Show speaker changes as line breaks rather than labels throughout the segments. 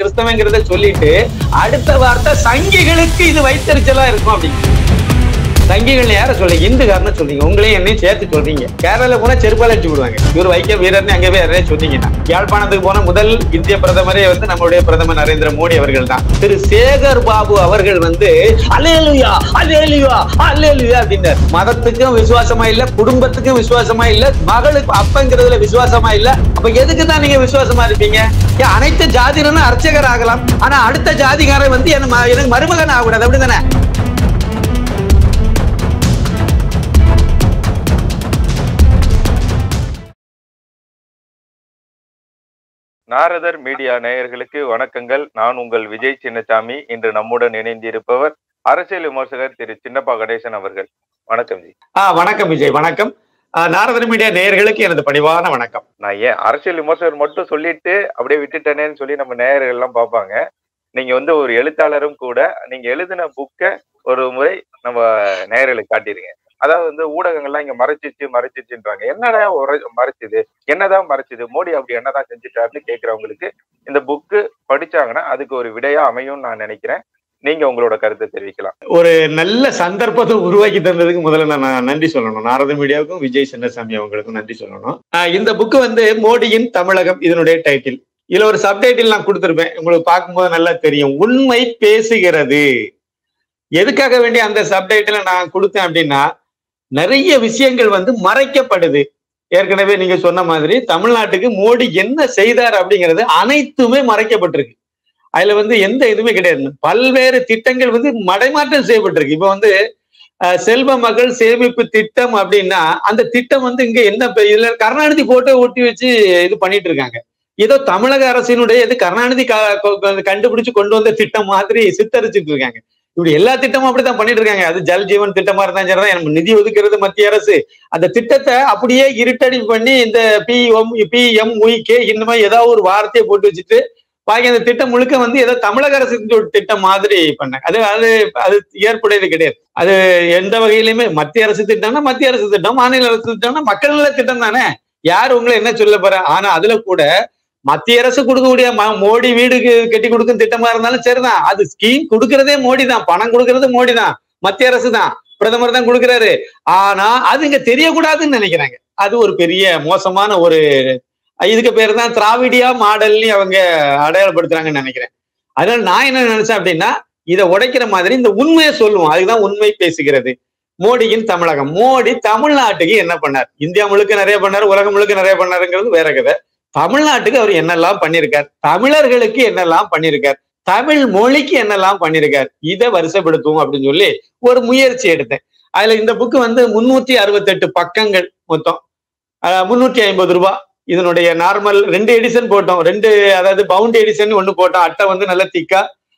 கிறிஸ்தவங்கிறத சொல்லிட்டு அடுத்த வார்த்தை சங்கிகளுக்கு இது வைத்தறிச்சலா இருக்கும் அப்படின்னு சங்கிகள் யார சொல்றீங்க இந்துக்காரன்னு சொல்றீங்க உங்களையும் என்னையும் சேர்த்து சொல்றீங்க கேரளால போனா செருப்பால அடிச்சு விடுவாங்க இவர் வைக்க வீரர்னு அங்கே போய் யாரையும் சொன்னீங்கன்னா யாழ்ப்பாணத்துக்கு போன முதல் இந்திய பிரதமரே வந்து நம்மளுடைய பிரதமர் நரேந்திர மோடி அவர்கள் தான் திரு சேகர் பாபு அவர்கள் வந்து அலேலுயா அலேலுயா அலேலுயா அப்படின்னார் மதத்துக்கும் விசுவாசமா இல்ல குடும்பத்துக்கும் விசுவாசமா இல்ல மகளுக்கு அப்பங்கிறதுல விசுவாசமா இல்ல அப்ப எதுக்கு தான் நீங்க விசுவாசமா இருப்பீங்க ஏன் அனைத்து ஜாதியினரும் அர்ச்சகர் ஆகலாம் ஆனா அடுத்த ஜாதிகாரன் வந்து எனக்கு ம- எனக்கு மருமகன் ஆகக்கூடாது அப்படிதானே
நாரதர் மீடியா நேயர்களுக்கு வணக்கங்கள் நான் உங்கள் விஜய் சின்னசாமி இன்று நம்முடன் இணைந்திருப்பவர் அரசியல் விமர்சகர் திரு சின்னப்பா கணேசன் அவர்கள் வணக்கம் ஜி
ஆ வணக்கம் விஜய் வணக்கம் ஆ, நாரதன் மீடியா நேயர்களுக்கு எனது பணிவான வணக்கம்
நான் ஏன் அரசியல் விமர்சகர் மட்டும் சொல்லிட்டு அப்படியே விட்டுட்டேனேன்னு சொல்லி நம்ம நேயர்கள் எல்லாம் பார்ப்பாங்க நீங்க வந்து ஒரு எழுத்தாளரும் கூட நீங்க எழுதின புக்கை ஒரு முறை நம்ம நேயர்களுக்கு காட்டிடுங்க அதாவது வந்து ஊடகங்கள்லாம் இங்க மறைச்சிச்சு மறைச்சிச்சுன்றாங்க என்னடா உரை- மறைச்சுது என்னதான் மறைச்சுது மோடி அப்படி என்னதான் செஞ்சுட்டாருன்னு கேக்குறவங்களுக்கு இந்த புக்கு படிச்சாங்கன்னா அதுக்கு ஒரு விடையா அமையும்னு நான் நினைக்கிறேன் நீங்க உங்களோட கருத்தை தெரிவிக்கலாம்
ஒரு நல்ல சந்தர்ப்பத்தை உருவாக்கி தந்ததுக்கு முதல்ல நான் நன்றி சொல்லணும் நாரத மீடியாவுக்கும் விஜய் சின்னசாமி அவங்களுக்கும் நன்றி சொல்லணும் ஆ, இந்த புக்கு வந்து மோடியின் தமிழகம் இதனுடைய டைட்டில் இதுல ஒரு சப்டைட்டில் நான் கொடுத்திருப்பேன் உங்களுக்கு பார்க்கும்போது நல்லா தெரியும் உண்மை பேசுகிறது எதுக்காக வேண்டிய அந்த சப்டைட்டில நான் கொடுத்தேன் அப்படின்னா நிறைய விஷயங்கள் வந்து மறைக்கப்படுது ஏற்கனவே நீங்க சொன்ன மாதிரி தமிழ்நாட்டுக்கு மோடி என்ன செய்தார் அப்படிங்கிறது அனைத்துமே மறைக்கப்பட்டிருக்கு அதுல வந்து எந்த இதுவுமே கிடையாது பல்வேறு திட்டங்கள் வந்து மடைமாற்றம் செய்யப்பட்டிருக்கு இப்ப வந்து அஹ், செல்வ மகள் சேமிப்பு திட்டம் அப்படின்னா அந்த திட்டம் வந்து இங்க என்ன இப்ப இதுல கருணாநிதி போட்டோ ஒட்டி வச்சு இது பண்ணிட்டு இருக்காங்க ஏதோ தமிழக அரசினுடைய இது கருணாநிதி க- கொ- கண்டுபிடிச்சு கொண்டு வந்த திட்டம் மாதிரி சித்தரிச்சுட்டு இருக்காங்க இப்படி எல்லா திட்டமும் அப்படித்தான் பண்ணிட்டு இருக்காங்க அது ஜல் ஜீவன் திட்டமா இருந்தாலும் சரிதான் எனக்கு நிதி ஒதுக்குறது மத்திய அரசு அந்த திட்டத்தை அப்படியே இருட்டடி பண்ணி இந்த P M P M K இந்த மாதிரி ஏதாவது ஒரு வார்த்தையை போட்டு வச்சுட்டு பாக்கி அந்த திட்டம் முழுக்க வந்து ஏதோ தமிழக அரசு ஒரு திட்டம் மாதிரி பண்ணாங்க அது அது அது ஏற்புடையது கிடையாது அது எந்த வகையிலுமே மத்திய அரசு திட்டம்னா மத்திய அரசு திட்டம் மாநில அரசு திட்டம்னா மக்கள் நல திட்டம் தானே யார் உங்களை என்ன சொல்ல போற ஆனா அதுல கூட மத்திய அரசு கொடுக்கக்கூடிய ம- மோடி வீடு கு- கட்டி கொடுக்கும் திட்டமா இருந்தாலும் சரிதான் அது ஸ்கீம் கொடுக்கறதே மோடி தான் பணம் கொடுக்கறது மோடி தான் மத்திய அரசு தான் பிரதமர் தான் கொடுக்கறாரு ஆனா அது இங்க தெரியக்கூடாதுன்னு நினைக்கிறாங்க அது ஒரு பெரிய மோசமான ஒரு இதுக்கு பேர் தான் திராவிடியா மாடல்னு அவங்க அடையாளப்படுத்துறாங்கன்னு நினைக்கிறேன் அதனால நான் என்ன நினைச்சேன் அப்படின்னா இதை உடைக்கிற மாதிரி இந்த உண்மையை சொல்லுவோம் அதுதான் உண்மை பேசுகிறது மோடியின் தமிழகம் மோடி தமிழ்நாட்டுக்கு என்ன பண்ணார் இந்தியா முழுக்க நிறைய பண்ணார் உலகம் முழுக்க நிறைய பண்ணாருங்கிறது வேற கதை தமிழ்நாட்டுக்கு அவர் என்னெல்லாம் பண்ணியிருக்கார் தமிழர்களுக்கு என்னெல்லாம் பண்ணியிருக்கார் தமிழ் மொழிக்கு என்னெல்லாம் பண்ணியிருக்கார் இதை வரிசைப்படுத்துவோம் அப்படின்னு சொல்லி ஒரு முயற்சி எடுத்தேன் அதுல இந்த புக்கு வந்து முன்னூத்தி அறுபத்தெட்டு பக்கங்கள் மொத்தம் முன்னூற்றி ஐம்பது ரூபாய் இதனுடைய நார்மல் ரெண்டு எடிஷன் போட்டோம் ரெண்டு அதாவது பவுண்ட் எடிஷன் ஒன்று போட்டோம் அட்டை வந்து நல்ல திக்கா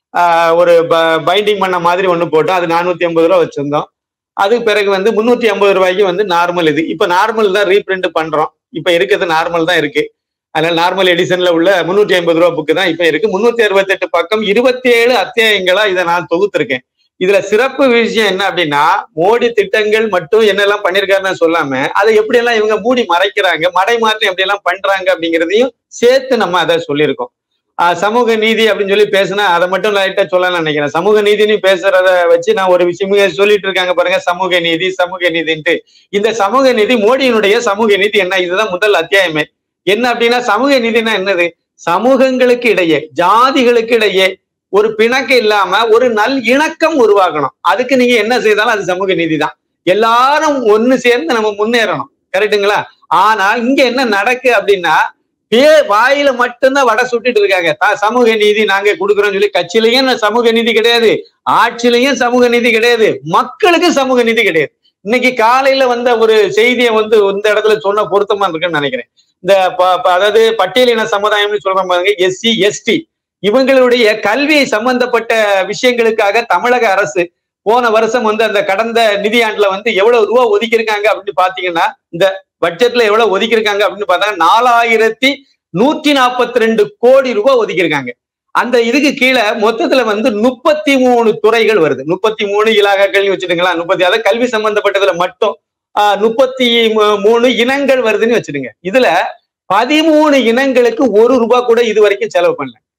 ஒரு பைண்டிங் பண்ண மாதிரி ஒன்று போட்டோம் அது நானூத்தி ஐம்பது ரூபா வச்சிருந்தோம் அதுக்கு பிறகு வந்து முன்னூத்தி ஐம்பது ரூபாய்க்கு வந்து நார்மல் இது இப்போ நார்மல் தான் ரீப்ரிண்ட் பண்றோம் இப்போ இருக்கிறது நார்மல் தான் இருக்கு அதனால நார்மல் எடிஷன்ல உள்ள முன்னூத்தி ஐம்பது ரூபா புக்கு தான் இப்ப இருக்கு முன்னூத்தி அறுபத்தெட்டு பக்கம் இருபத்தி ஏழு அத்தியாயங்களா இதை நான் தொகுத்திருக்கேன் இதுல சிறப்பு விஷயம் என்ன அப்படின்னா மோடி திட்டங்கள் மட்டும் என்னெல்லாம் பண்ணிருக்காருன்னு சொல்லாம அதை எப்படி எல்லாம் இவங்க மூடி மறைக்கிறாங்க மடை மாற்றம் எப்படி எல்லாம் பண்றாங்க அப்படிங்கிறதையும் சேர்த்து நம்ம அதை சொல்லியிருக்கோம் ஆஹ் சமூக நீதி அப்படின்னு சொல்லி பேசினா அதை மட்டும் லைட்டா சொல்லலாம்னு நினைக்கிறேன் சமூக நீதினு பேசுறத வச்சு நான் ஒரு விஷயம் சொல்லிட்டு இருக்காங்க பாருங்க சமூக நீதி சமூக நீதின்ட்டு இந்த சமூக நீதி மோடியினுடைய சமூக நீதி என்ன இதுதான் முதல் அத்தியாயமே என்ன அப்படின்னா சமூக நீதினா என்னது சமூகங்களுக்கு இடையே ஜாதிகளுக்கு இடையே ஒரு பிணக்கு இல்லாம ஒரு நல் இணக்கம் உருவாக்கணும் அதுக்கு நீங்க என்ன செய்தாலும் அது சமூக நீதி தான் எல்லாரும் ஒண்ணு சேர்ந்து நம்ம முன்னேறணும் கரெக்டுங்களா ஆனா இங்க என்ன நடக்கு அப்படின்னா பே வாயில மட்டும்தான் வடை சுட்டுட்டு இருக்காங்க த- சமூக நீதி நாங்க கொடுக்குறோம்னு சொல்லி கட்சியிலையும் சமூக நீதி கிடையாது ஆட்சியிலையும் சமூக நீதி கிடையாது மக்களுக்கு சமூக நீதி கிடையாது இன்னைக்கு காலையில வந்த ஒரு செய்தியை வந்து இந்த இடத்துல சொன்ன பொருத்தமா இருக்குன்னு நினைக்கிறேன் இந்த ப- ப- அதாவது பட்டியலின சமுதாயம்னு சொல்ற பாருங்க எஸ்சி எஸ்டி இவங்களுடைய கல்வி சம்பந்தப்பட்ட விஷயங்களுக்காக தமிழக அரசு போன வருஷம் வந்து அந்த கடந்த நிதியாண்டுல வந்து எவ்வளவு ரூபா ஒதுக்கியிருக்காங்க அப்படின்னு பாத்தீங்கன்னா இந்த பட்ஜெட்ல எவ்வளவு ஒதுக்கியிருக்காங்க அப்படின்னு பார்த்தா நாலாயிரத்தி நூத்தி நாற்பத்தி ரெண்டு கோடி ரூபாய் ஒதுக்கியிருக்காங்க அந்த இதுக்கு கீழே மொத்தத்துல வந்து முப்பத்தி மூணு துறைகள் வருது முப்பத்தி மூணு இலாகாக்கள்னு வச்சுட்டுங்களா முப்பத்தி அதாவது கல்வி சம்பந்தப்பட்டதுல மட்டும் ஆஹ் முப்பத்தி மூ- மூணு இனங்கள் வருதுன்னு வச்சுடுங்க இதுல பதிமூணு இனங்களுக்கு ஒரு ரூபாய் கூட இது வரைக்கும் செலவு பண்ணல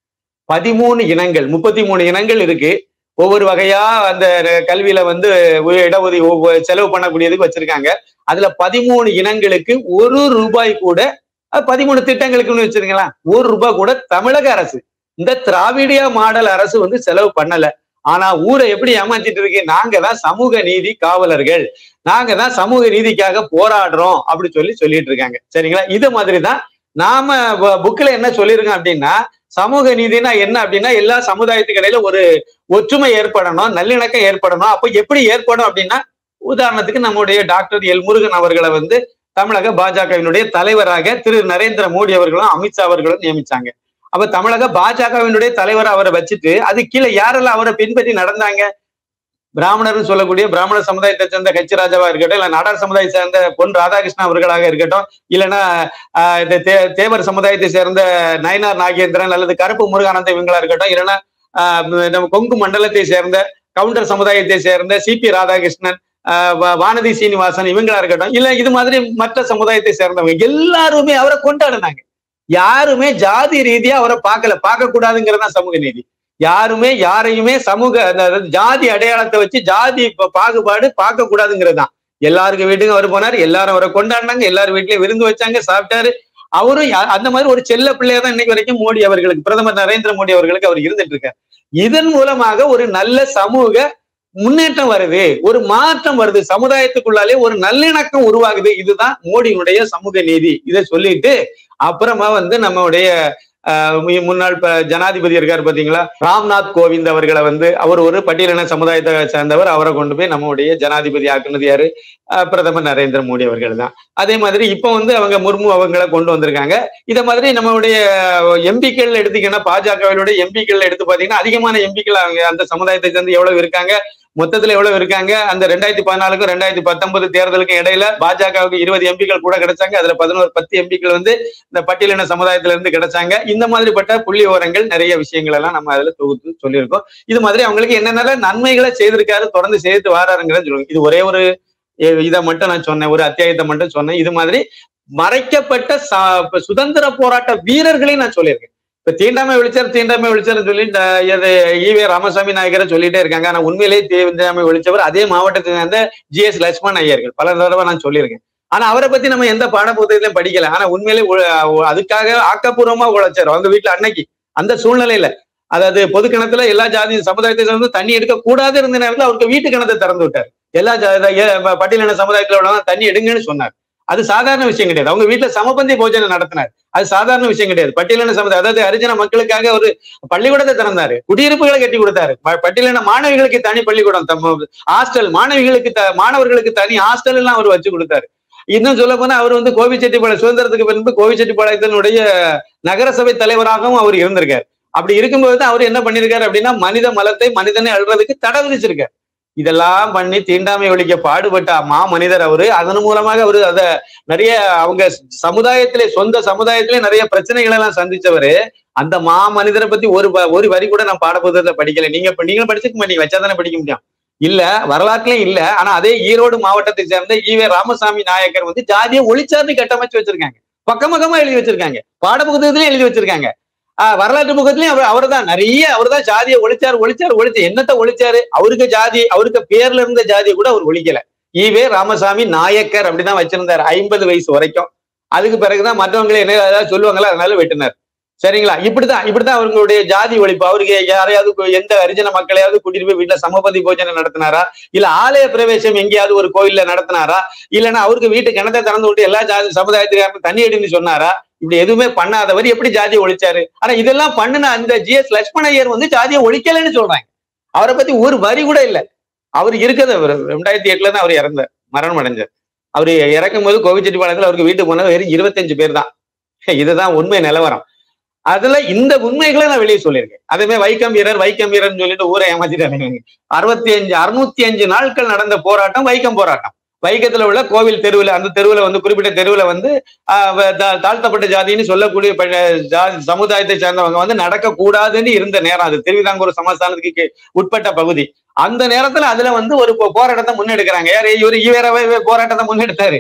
பதிமூணு இனங்கள் முப்பத்தி மூணு இனங்கள் இருக்கு ஒவ்வொரு வகையா அந்த கல்வியில வந்து உ- இடஒதுக்கி ஒவ்வொரு செலவு பண்ணக்கூடியதுக்கு வச்சிருக்காங்க அதுல பதிமூணு இனங்களுக்கு ஒரு ரூபாய் கூட அஹ், பதிமூணு திட்டங்களுக்குன்னு வச்சிருக்கலாம் ஒரு ரூபாய் கூட தமிழக அரசு இந்த திராவிடியா மாடல் அரசு வந்து செலவு பண்ணல ஆனா ஊரை எப்படி ஏமாத்திட்டு இருக்கு நாங்க தான் சமூக நீதி காவலர்கள் நாங்க தான் சமூக நீதிக்காக போராடுறோம் அப்படி சொல்லி சொல்லிட்டு இருக்காங்க சரிங்களா இது மாதிரி தான் நாம புக்ல என்ன சொல்லியிருக்கோம் அப்படின்னா சமூக நீதினா என்ன அப்படின்னா எல்லா சமுதாயத்துக்கு இடையில ஒரு ஒற்றுமை ஏற்படணும் நல்லிணக்கம் ஏற்படணும் அப்போ எப்படி ஏற்படும் அப்படின்னா உதாரணத்துக்கு நம்முடைய டாக்டர் எல் முருகன் அவர்களை வந்து தமிழக பாஜகவினுடைய தலைவராக திரு நரேந்திர மோடி அவர்களும் அமித்ஷா அவர்களும் நியமிச்சாங்க அப்ப தமிழக பாஜகவினுடைய தலைவர் அவரை வச்சுட்டு அது கீழே யாரெல்லாம் அவரை பின்பற்றி நடந்தாங்க பிராமணர்னு சொல்லக்கூடிய பிராமண சமுதாயத்தை சேர்ந்த கட்சி ராஜாவா இருக்கட்டும் இல்ல நாடார் சமுதாயத்தை சேர்ந்த பொன் ராதாகிருஷ்ணன் அவர்களாக இருக்கட்டும் இல்லைன்னா ஆஹ் இந்த தே- தேவர் சமுதாயத்தை சேர்ந்த நயனார் நாகேந்திரன் அல்லது கருப்பு முருகானந்த இவங்களா இருக்கட்டும் இல்லைன்னா ஆஹ் நம்ம கொங்கு மண்டலத்தை சேர்ந்த கவுண்டர் சமுதாயத்தை சேர்ந்த சிபி ராதாகிருஷ்ணன் ஆஹ் வா- வானதி சீனிவாசன் இவங்களா இருக்கட்டும் இல்ல இது மாதிரி மற்ற சமுதாயத்தை சேர்ந்தவங்க எல்லாருமே அவரை கொண்டாடினாங்க யாருமே ஜாதி ரீதியா அவரை பார்க்கல பார்க்க கூடாதுங்கிறதா சமூக நீதி யாருமே யாரையுமே சமூக அதாவது ஜாதி அடையாளத்தை வச்சு ஜாதி ப- பாகுபாடு பார்க்க கூடாதுங்கிறது தான் எல்லாருக்கு வீட்டுக்கும் அவர் போனார் எல்லாரும் அவரை கொண்டாடினாங்க எல்லாரும் வீட்லயும் விருந்து வச்சாங்க சாப்பிட்டாரு அவரும் யா- அந்த மாதிரி ஒரு செல்ல பிள்ளையா தான் இன்னைக்கு வரைக்கும் மோடி அவர்களுக்கு பிரதமர் நரேந்திர மோடி அவர்களுக்கு அவர் இருந்துட்டு இருக்கார் இதன் மூலமாக ஒரு நல்ல சமூக முன்னேற்றம் வருது ஒரு மாற்றம் வருது சமுதாயத்துக்குள்ளாலே ஒரு நல்லிணக்கம் உருவாகுது இதுதான் மோடியினுடைய சமூக நீதி இதை சொல்லிட்டு அப்புறமா வந்து நம்மளுடைய ஆஹ் மு- முன்னாள் ப- ஜனாதிபதி இருக்கார் பாத்தீங்களா ராம்நாத் கோவிந்த் அவர்களை வந்து அவர் ஒரு பட்டியலின சமுதாயத்தை சேர்ந்தவர் அவரை கொண்டு போய் நம்முடைய ஜனாதிபதி ஆக்குனது யாரு ஆஹ் பிரதமர் நரேந்திர மோடி அவர்கள் தான் அதே மாதிரி இப்போ வந்து அவங்க முர்மு அவங்களை கொண்டு வந்திருக்காங்க இத மாதிரி நம்மளுடைய எம்பிக்கள் எடுத்தீங்கன்னா பாஜகவினுடைய எம்பிக்கள் எடுத்து பாத்தீங்கன்னா அதிகமான எம்பிக்கள் அவங்க அந்த சமுதாயத்தை சேர்ந்து எவ்வளவு இருக்காங்க மொத்தத்துல எவ்வளவு இருக்காங்க அந்த ரெண்டாயிரத்தி பதினாலுக்கும் ரெண்டாயிரத்தி பத்தொன்பது தேர்தலுக்கும் இடையில பாஜகவுக்கு இருபது எம்பிக்கள் கூட கிடைச்சாங்க அதுல பதினோரு பத்து எம்பிக்கள் வந்து இந்த பட்டியலின சமுதாயத்துல இருந்து கிடைச்சாங்க இந்த மாதிரிப்பட்ட புள்ளி விவரங்கள் நிறைய விஷயங்கள் எல்லாம் நம்ம அதுல தொகுத்து சொல்லியிருக்கோம் இது மாதிரி அவங்களுக்கு என்னென்ன நன்மைகளை செய்திருக்காரு தொடர்ந்து செய்து வாராருங்கிறத சொல்லுங்க இது ஒரே ஒரு எ- இதை மட்டும் நான் சொன்னேன் ஒரு அத்தியாயத்தை மட்டும் சொன்னேன் இது மாதிரி மறைக்கப்பட்ட ச- இப்ப சுதந்திர போராட்ட வீரர்களையும் நான் சொல்லியிருக்கேன் இப்ப தீண்டாமை விழிச்சார் தீண்டாமை விழிச்சார் சொல்லி இந்த இது ஈவே ராமசாமி நாயகரை சொல்லிட்டே இருக்காங்க ஆனா உண்மையிலேயே தீண்டாமை விழிச்சவர் அதே மாவட்டத்தை சேர்ந்த ஜி எஸ் லட்சுமண் ஐயர்கள் பல தடவை நான் சொல்லியிருக்கேன் ஆனா அவரை பத்தி நம்ம எந்த பாட புத்தகத்திலையும் படிக்கல ஆனா உண்மையிலே உ- அதுக்காக ஆக்கப்பூர்வமா உழைச்சார் அவங்க வீட்டுல அன்னைக்கு அந்த சூழ்நிலையில அதாவது பொது கிணத்துல எல்லா ஜாதி சமுதாயத்தை சேர்ந்து தண்ணி எடுக்க கூடாது இருந்த நேரத்துல அவருக்கு வீட்டு கிணத்தை திறந்து விட்டார் எல்லா ஜா- ஏ- ப- பட்டியலின சமுதாயத்துல உள்ளவங்க தண்ணி எடுங்கன்னு சொன்னார் அது சாதாரண விஷயம் கிடையாது அவங்க வீட்டுல சமபந்தி போஜனம் நடத்தினார் அது சாதாரண விஷயம் கிடையாது பட்டியலின சமுதாயம் அதாவது ஹரிஜன மக்களுக்காக ஒரு பள்ளிக்கூடத்தை திறந்தாரு குடியிருப்புகளை கட்டி கொடுத்தாரு ப- பட்டியலின மாணவிகளுக்கு தனி பள்ளிக்கூடம் தம் ஹாஸ்டல் மாணவிகளுக்கு த- மாணவர்களுக்கு தனி ஹாஸ்டல் எல்லாம் அவர் வச்சு கொடுத்தாரு இன்னும் சொல்ல போனா அவர் வந்து கோவிச்செட்டிப்பாளையம் சுதந்திரத்துக்கு பின்பு கோவிச்செட்டிப்பாளையத்தினுடைய நகரசபை தலைவராகவும் அவர் இருந்திருக்காரு அப்படி இருக்கும்போது தான் அவர் என்ன பண்ணிருக்காரு அப்படின்னா மனித மலத்தை மனிதனை அழுறதுக்கு தடை விதிச்சிருக்காரு இதெல்லாம் பண்ணி தீண்டாமை ஒழிக்க பாடுபட்ட மா மனிதர் அவரு அதன் மூலமாக அவரு அத நிறைய அவங்க சமுதாயத்திலே சொந்த சமுதாயத்திலே நிறைய பிரச்சனைகள் எல்லாம் சந்திச்சவரு அந்த மா மனிதரை பத்தி ஒரு வ- ஒரு வரி கூட நான் பாடப்புத்தகத்துல படிக்கல நீங்க இப்ப நீங்களும் படிச்சுக்க மாட்டீங்க வச்சாதானே படிக்க முடியும் இல்ல வரலாற்றுலயும் இல்ல ஆனா அதே ஈரோடு மாவட்டத்தை சேர்ந்த ஈவே ராமசாமி நாயக்கர் வந்து ஜாதியை ஒளிச்சார்ந்து கட்டமைச்சு வச்சிருக்காங்க பக்கம் பக்கமா எழுதி வச்சிருக்காங்க பாடப்புத்தகத்திலயும் எழுதி வச்சிருக்காங்க ஆஹ் வரலாற்று புக்கத்திலயும் அவர் அவர் தான் நிறைய அவர் தான் ஜாதியை ஒழிச்சார் ஒழிச்சார் ஒழிச்சு என்னத்தை ஒழிச்சாரு அவருக்கு ஜாதி அவருக்கு பேர்ல இருந்த ஜாதியை கூட அவர் ஒழிக்கல ஈவே ராமசாமி நாயக்கர் அப்படிதான் வச்சிருந்தாரு ஐம்பது வயசு வரைக்கும் அதுக்கு பிறகுதான் மற்றவங்களை என்ன ஏதாவது சொல்லுவாங்களா அதனால வெட்டினார் சரிங்களா இப்படிதான் இப்படிதான் அவங்களுடைய ஜாதி ஒழிப்பு அவருக்கு யாரையாவது கு- எந்த ஹரிஜன மக்களையாவது கூட்டிட்டு போய் வீட்டுல சமபதி போஜனம் நடத்தினாரா இல்ல ஆலய பிரவேசம் எங்கேயாவது ஒரு கோயில்ல நடத்தினாரா இல்லைன்னா அவருக்கு வீட்டு கிணத்தை திறந்து விட்டு எல்லா ஜாதி சமுதாயத்துக்காரரும் தண்ணி அடின்னு சொன்னாரா இப்படி எதுவுமே பண்ணாதவர் எப்படி ஜாதியை ஒழிச்சாரு ஆனா இதெல்லாம் பண்ணுன அந்த ஜி எஸ் லட்சுமண ஐயர் வந்து ஜாதியை ஒழிக்கலைன்னு சொல்றாங்க அவரை பத்தி ஒரு வரி கூட இல்ல அவர் இருக்கிறது அவர் ரெண்டாயிரத்தி எட்டுல தான் அவர் இறந்தார் மரணம் அடைஞ்சார் அவர் இறக்கும் போது கோவிச்செட்டிப்பாளையத்துல அவருக்கு வீட்டுக்கு போனது வெறும் இருபத்தஞ்சு பேர் தான் இதுதான் உண்மை நிலவரம் அதுல இந்த உண்மைகளை நான் வெளியே சொல்லியிருக்கேன் அதுமே வைக்கம் வீரர் வைக்கம் வீரர்னு சொல்லிட்டு ஊரை ஏமாத்திட்டாங்க அறுபத்தி அஞ்சு அறுநூத்தி அஞ்சு நாட்கள் நடந்த போராட்டம் வைக்கம் போராட்டம் வைக்கத்துல உள்ள கோவில் தெருவுல அந்த தெருவுல வந்து குறிப்பிட்ட தெருவுல வந்து ஆஹ் வ- தா- தாழ்த்தப்பட்ட ஜாதின்னு சொல்லக்கூடிய ப- ஜாதி சமுதாயத்தை சேர்ந்தவங்க வந்து நடக்க கூடாதுன்னு இருந்த நேரம் அது திருவிதாங்கூர் சமஸ்தானத்துக்கு கீ- உட்பட்ட பகுதி அந்த நேரத்துல அதுல வந்து ஒரு போ- போராட்டத்தை முன்னெடுக்கிறாங்க யாரு இவரு ஈவேராவே போராட்டத்தை முன்னெடுத்தாரு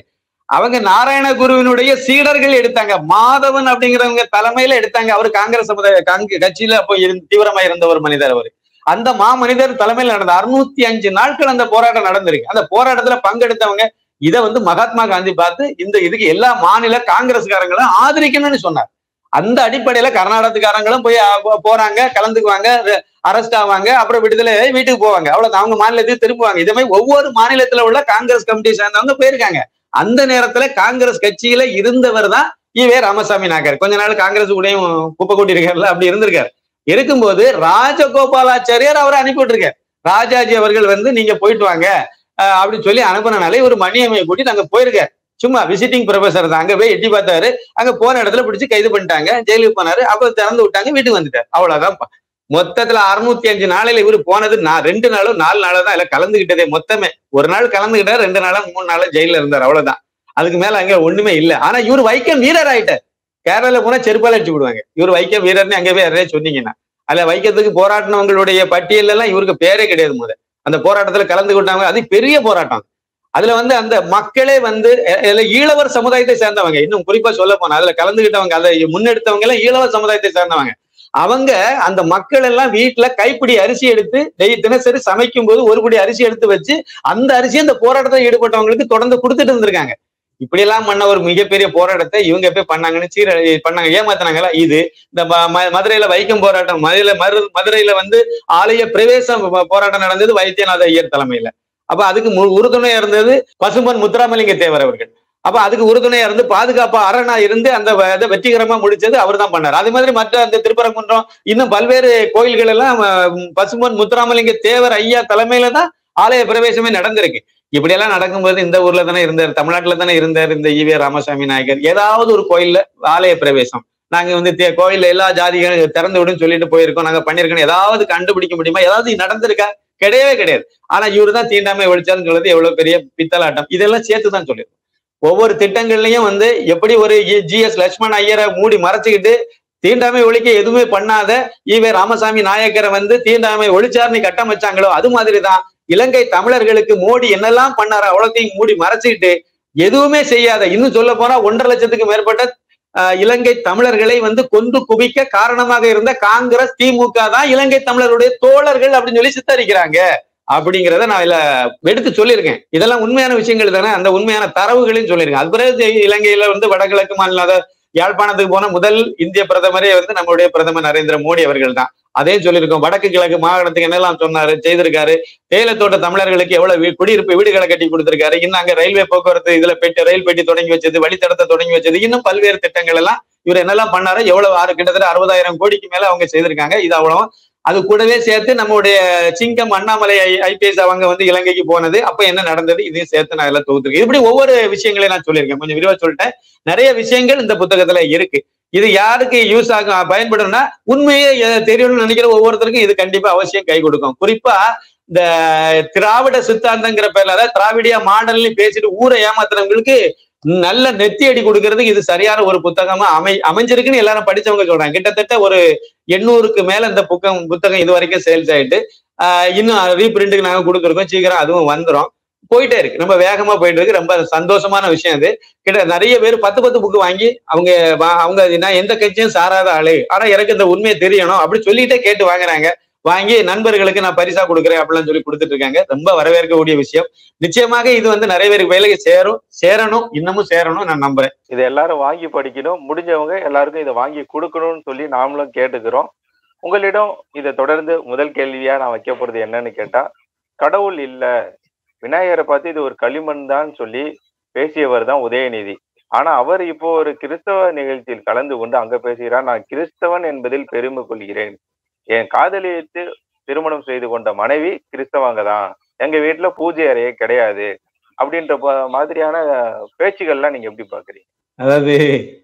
அவங்க நாராயண குருவினுடைய சீடர்கள் எடுத்தாங்க மாதவன் அப்படிங்கிறவங்க தலைமையில எடுத்தாங்க அவர் காங்கிரஸ் சமுதாய காங்க- கட்சியில அப்போ இருந்து தீவிரமா இருந்த ஒரு மனிதர் அவர் அந்த மாமனிதர் தலைமையில் நடந்த அறுநூத்தி அஞ்சு நாட்கள் அந்த போராட்டம் நடந்திருக்கு அந்த போராட்டத்துல பங்கெடுத்தவங்க இதை வந்து மகாத்மா காந்தி பார்த்து இந்த இதுக்கு எல்லா மாநில காங்கிரஸ்காரங்களும் ஆதரிக்கணும்னு சொன்னார் அந்த அடிப்படையில கர்நாடகத்துக்காரங்களும் போய் அ, போ- போறாங்க கலந்துக்குவாங்க அரெஸ்ட் ஆவாங்க அப்புறம் விடுதலை ஆகி வீட்டுக்கு போவாங்க அவ்வளவு அவங்க மாநிலத்துக்கு திரும்புவாங்க இதே மாதிரி ஒவ்வொரு மாநிலத்துல உள்ள காங்கிரஸ் கமிட்டி சேர்ந்தவங்க போயிருக்காங்க அந்த நேரத்துல காங்கிரஸ் கட்சியில இருந்தவர் தான் ஈவே ராமசாமி நாயக்கர் கொஞ்ச நாள் காங்கிரஸ் கூடயும் குப்பை கூட்டி இருக்காருல்ல அப்படி இருந்திருக்காரு இருக்கும்போது ராஜகோபாலாச்சாரியார் அவரை அனுப்பி விட்டுருக்காரு ராஜாஜி அவர்கள் வந்து நீங்க போயிட்டு வாங்க அஹ் அப்படின்னு சொல்லி அனுப்புனனாலே ஒரு மணியம்மையை கூட்டி நாங்க போயிருக்காரு சும்மா விசிட்டிங் ப்ரொஃபசர் தான் அங்க போய் எட்டி பார்த்தாரு அங்க போன இடத்துல பிடிச்சு கைது பண்ணிட்டாங்க ஜெயிலுக்கு போனாரு அப்ப திறந்து விட்டாங்க வீட்டுக்கு வந்துட்டாரு அவ்வளவுதான் மொத்தத்துல அறுநூத்தி அஞ்சு நாளையில இவரு போனது நான் ரெண்டு நாளும் நாலு நாளா தான் இல்ல கலந்துகிட்டதே மொத்தமே ஒரு நாள் கலந்துகிட்டாரு ரெண்டு நாளா மூணு நாளா ஜெயில இருந்தார் அவ்வளவுதான் அதுக்கு மேல அங்க ஒண்ணுமே இல்ல ஆனா இவர் வைக்கம் வீரர் ஆயிட்டார் கேரளால போனா செருப்பால அடிச்சு விடுவாங்க இவர் வைக்கம் வீரர்னு அங்க போய் யாரையா சொன்னீங்கன்னா அதுல வைக்கத்துக்கு போராடினவங்களுடைய பட்டியல் எல்லாம் இவருக்கு பேரே கிடையாது முத அந்த போராட்டத்துல கலந்து கொண்டாங்க அது பெரிய போராட்டம் அதுல வந்து அந்த மக்களே வந்து அஹ், அதுல ஈழவர் சமுதாயத்தை சேர்ந்தவங்க இன்னும் குறிப்பா சொல்ல போனா அதுல கலந்துகிட்டவங்க அதை முன்னெடுத்தவங்க எல்லாம் ஈழவர் சமுதாயத்தை சேர்ந்தவங்க அவங்க அந்த மக்கள் எல்லாம் வீட்டுல கைப்பிடி அரிசி எடுத்து டெய் தினசரி சமைக்கும் போது ஒரு பிடி அரிசி எடுத்து வச்சு அந்த அரிசி அந்த போராட்டத்தில் ஈடுபட்டவங்களுக்கு தொடர்ந்து கொடுத்துட்டு இருந்திருக்காங்க இப்படி எல்லாம் பண்ண ஒரு மிகப்பெரிய போராட்டத்தை இவங்க போய் பண்ணாங்கன்னு சீர பண்ணாங்க ஏமாத்தினாங்களா இது இந்த ம- ம- மதுரையில வைக்கம் போராட்டம் மதுரையில மரு மதுரையில வந்து ஆலய பிரவேசம் போ- போராட்டம் நடந்தது வைத்தியநாத ஐயர் தலைமையில அப்ப அதுக்கு மு- உறுதுணையா இருந்தது பசும்பன் முத்துராமலிங்க தேவர் அவர்கள் அப்ப அதுக்கு உறுதுணையா இருந்து பாதுகாப்பா அரணா இருந்து அந்த வ- இதை வெற்றிகரமா முடிச்சது அவர் தான் பண்ணார் அதே மாதிரி மற்ற அந்த திருப்பரங்குன்றம் இன்னும் பல்வேறு கோயில்கள் எல்லாம் அஹ், பசும்பொன் முத்துராமலிங்க தேவர் ஐயா தலைமையில தான் ஆலய பிரவேசமே நடந்திருக்கு இப்படி எல்லாம் நடக்கும்போது இந்த ஊர்ல தானே இருந்தார் தமிழ்நாட்டுல தானே இருந்தார் இந்த ஈவே ராமசாமி நாயக்கர் ஏதாவது ஒரு கோயில்ல ஆலய பிரவேசம் நாங்க வந்து தே- கோயில்ல எல்லா ஜாதிகளும் திறந்து விடுன்னு சொல்லிட்டு போயிருக்கோம் நாங்க பண்ணிருக்கோம் ஏதாவது கண்டுபிடிக்க முடியுமா ஏதாவது நடந்திருக்கா கிடையவே கிடையாது ஆனா இவரு தான் தீண்டாமை ஒழிச்சாருன்னு சொல்றது எவ்வளவு பெரிய பித்தலாட்டம் இதெல்லாம் சேர்த்து தான் சொல்லியிருக்கோம் ஒவ்வொரு திட்டங்கள்லயும் வந்து எப்படி ஒரு ஜி எஸ் லட்சுமண ஐயரை மூடி மறைச்சுக்கிட்டு தீண்டாமை ஒழிக்க எதுவுமே பண்ணாத ஈவே ராமசாமி நாயக்கரை வந்து தீண்டாமை ஒழிச்சார்னு கட்டமைச்சாங்களோ அது மாதிரிதான் இலங்கை தமிழர்களுக்கு மோடி என்னெல்லாம் பண்ணாரோ அவ்வளோத்தையும் மூடி மறைச்சிக்கிட்டு எதுவுமே செய்யாத இன்னும் சொல்ல போனா ஒன்றரை லட்சத்துக்கு மேற்பட்ட ஆஹ், இலங்கை தமிழர்களை வந்து கொண்டு குவிக்க காரணமாக இருந்த காங்கிரஸ் திமுக தான் இலங்கை தமிழருடைய தோழர்கள் அப்படின்னு சொல்லி சித்தரிக்கிறாங்க அப்படிங்கிறத நான் இதுல எடுத்து சொல்லியிருக்கேன் இதெல்லாம் உண்மையான விஷயங்கள் தானே அந்த உண்மையான தரவுகளையும் சொல்லியிருக்கேன் அது பிறகு இலங்கையில வந்து வடகிழக்கு மாநில அதாவது யாழ்ப்பாணத்துக்கு போன முதல் இந்திய பிரதமரே வந்து நம்மளுடைய பிரதமர் நரேந்திர மோடி அவர்கள் தான் அதையும் சொல்லியிருக்கோம் வடக்கு கிழக்கு மாகாணத்துக்கு என்னெல்லாம் சொன்னாரு செய்திருக்காரு தேயிலத்தோட்ட தமிழர்களுக்கு எவ்வளவு வீ- குடியிருப்பு வீடுகளை கட்டி கொடுத்திருக்காரு இன்னும் அங்க ரயில்வே போக்குவரத்து இதுல பெட்டி ரயில் பெட்டி தொடங்கி வச்சது வழித்தடத்தை தொடங்கி வச்சது இன்னும் பல்வேறு திட்டங்கள் எல்லாம் இவர் என்னெல்லாம் பண்ணாரோ எவ்வளவு ஆறு கிட்டத்தட்ட அறுபதாயிரம் கோடிக்கு மேல அவங்க செய்திருக்காங்க இது அவ்வளவு அது கூடவே சேர்த்து நம்முடைய சிங்கம் அண்ணாமலை ஐபிஎஸ் அவங்க வந்து இலங்கைக்கு போனது அப்ப என்ன நடந்தது இதையும் சேர்த்து நான் எல்லாம் தொகுத்துருக்கேன் இப்படி ஒவ்வொரு விஷயங்களையும் நான் சொல்லியிருக்கேன் கொஞ்சம் விரிவா சொல்லிட்டேன் நிறைய விஷயங்கள் இந்த புத்தகத்துல இருக்கு இது யாருக்கு யூஸ் ஆகும் பயன்படும்னா உண்மையே எ- தெரியணும்னு நினைக்கிற ஒவ்வொருத்தருக்கும் இது கண்டிப்பா அவசியம் கை கொடுக்கும் குறிப்பா இந்த திராவிட சித்தாந்தங்கிற பேர்ல அதாவது திராவிடியா மாடல்னு பேசிட்டு ஊரை ஏமாத்துறவங்களுக்கு நல்ல நெத்தி அடி கொடுக்கறதுக்கு இது சரியான ஒரு புத்தகமா அமை அமைஞ்சிருக்குன்னு எல்லாரும் படிச்சவங்க சொல்றாங்க கிட்டத்தட்ட ஒரு எண்ணூறுக்கு மேல இந்த புத்தகம் புத்தகம் இது வரைக்கும் சேல்ஸ் ஆயிட்டு ஆஹ் இன்னும் ரீபிரிண்ட்டுக்கு நாங்க கொடுத்துருக்கோம் சீக்கிரம் அதுவும் வந்துரும் போயிட்டே இருக்கு ரொம்ப வேகமா போயிட்டு இருக்கு ரொம்ப சந்தோஷமான விஷயம் அது கிட்ட நிறைய பேர் பத்து பத்து புக்கு வாங்கி அவங்க வா- அவங்க நான் எந்த கட்சியும் சாராத ஆளு ஆனா எனக்கு இந்த உண்மையை தெரியணும் அப்படி சொல்லிட்டே கேட்டு வாங்குறாங்க வாங்கி நண்பர்களுக்கு நான் பரிசா கொடுக்குறேன் அப்படிலாம் சொல்லி கொடுத்துட்டு இருக்காங்க ரொம்ப வரவேற்கக்கூடிய விஷயம் நிச்சயமாக இது வந்து நிறைய பேருக்கு வேலைக்கு சேரும் சேரணும் இன்னமும் சேரணும் நான் நம்புறேன்
இதை எல்லாரும் வாங்கி படிக்கணும் முடிஞ்சவங்க எல்லாருக்கும் இதை வாங்கி கொடுக்கணும்னு சொல்லி நாமளும் கேட்டுக்கிறோம் உங்களிடம் இதை தொடர்ந்து முதல் கேள்வியா நான் வைக்க போறது என்னன்னு கேட்டா கடவுள் இல்ல விநாயகரை பார்த்து இது ஒரு களிமண் தான் சொல்லி பேசியவர் தான் உதயநிதி ஆனா அவர் இப்போ ஒரு கிறிஸ்தவ நிகழ்ச்சியில் கலந்து கொண்டு அங்க பேசுகிறார் நான் கிறிஸ்தவன் என்பதில் பெருமை கொள்கிறேன் என் காதலித்து திருமணம் செய்து கொண்ட மனைவி கிறிஸ்தவங்க தான் எங்க வீட்டுல பூஜை அறையே கிடையாது அப்படின்ற ப- மாதிரியான பேச்சுகள்லாம் நீங்க எப்படி பாக்குறீங்க
அதாவது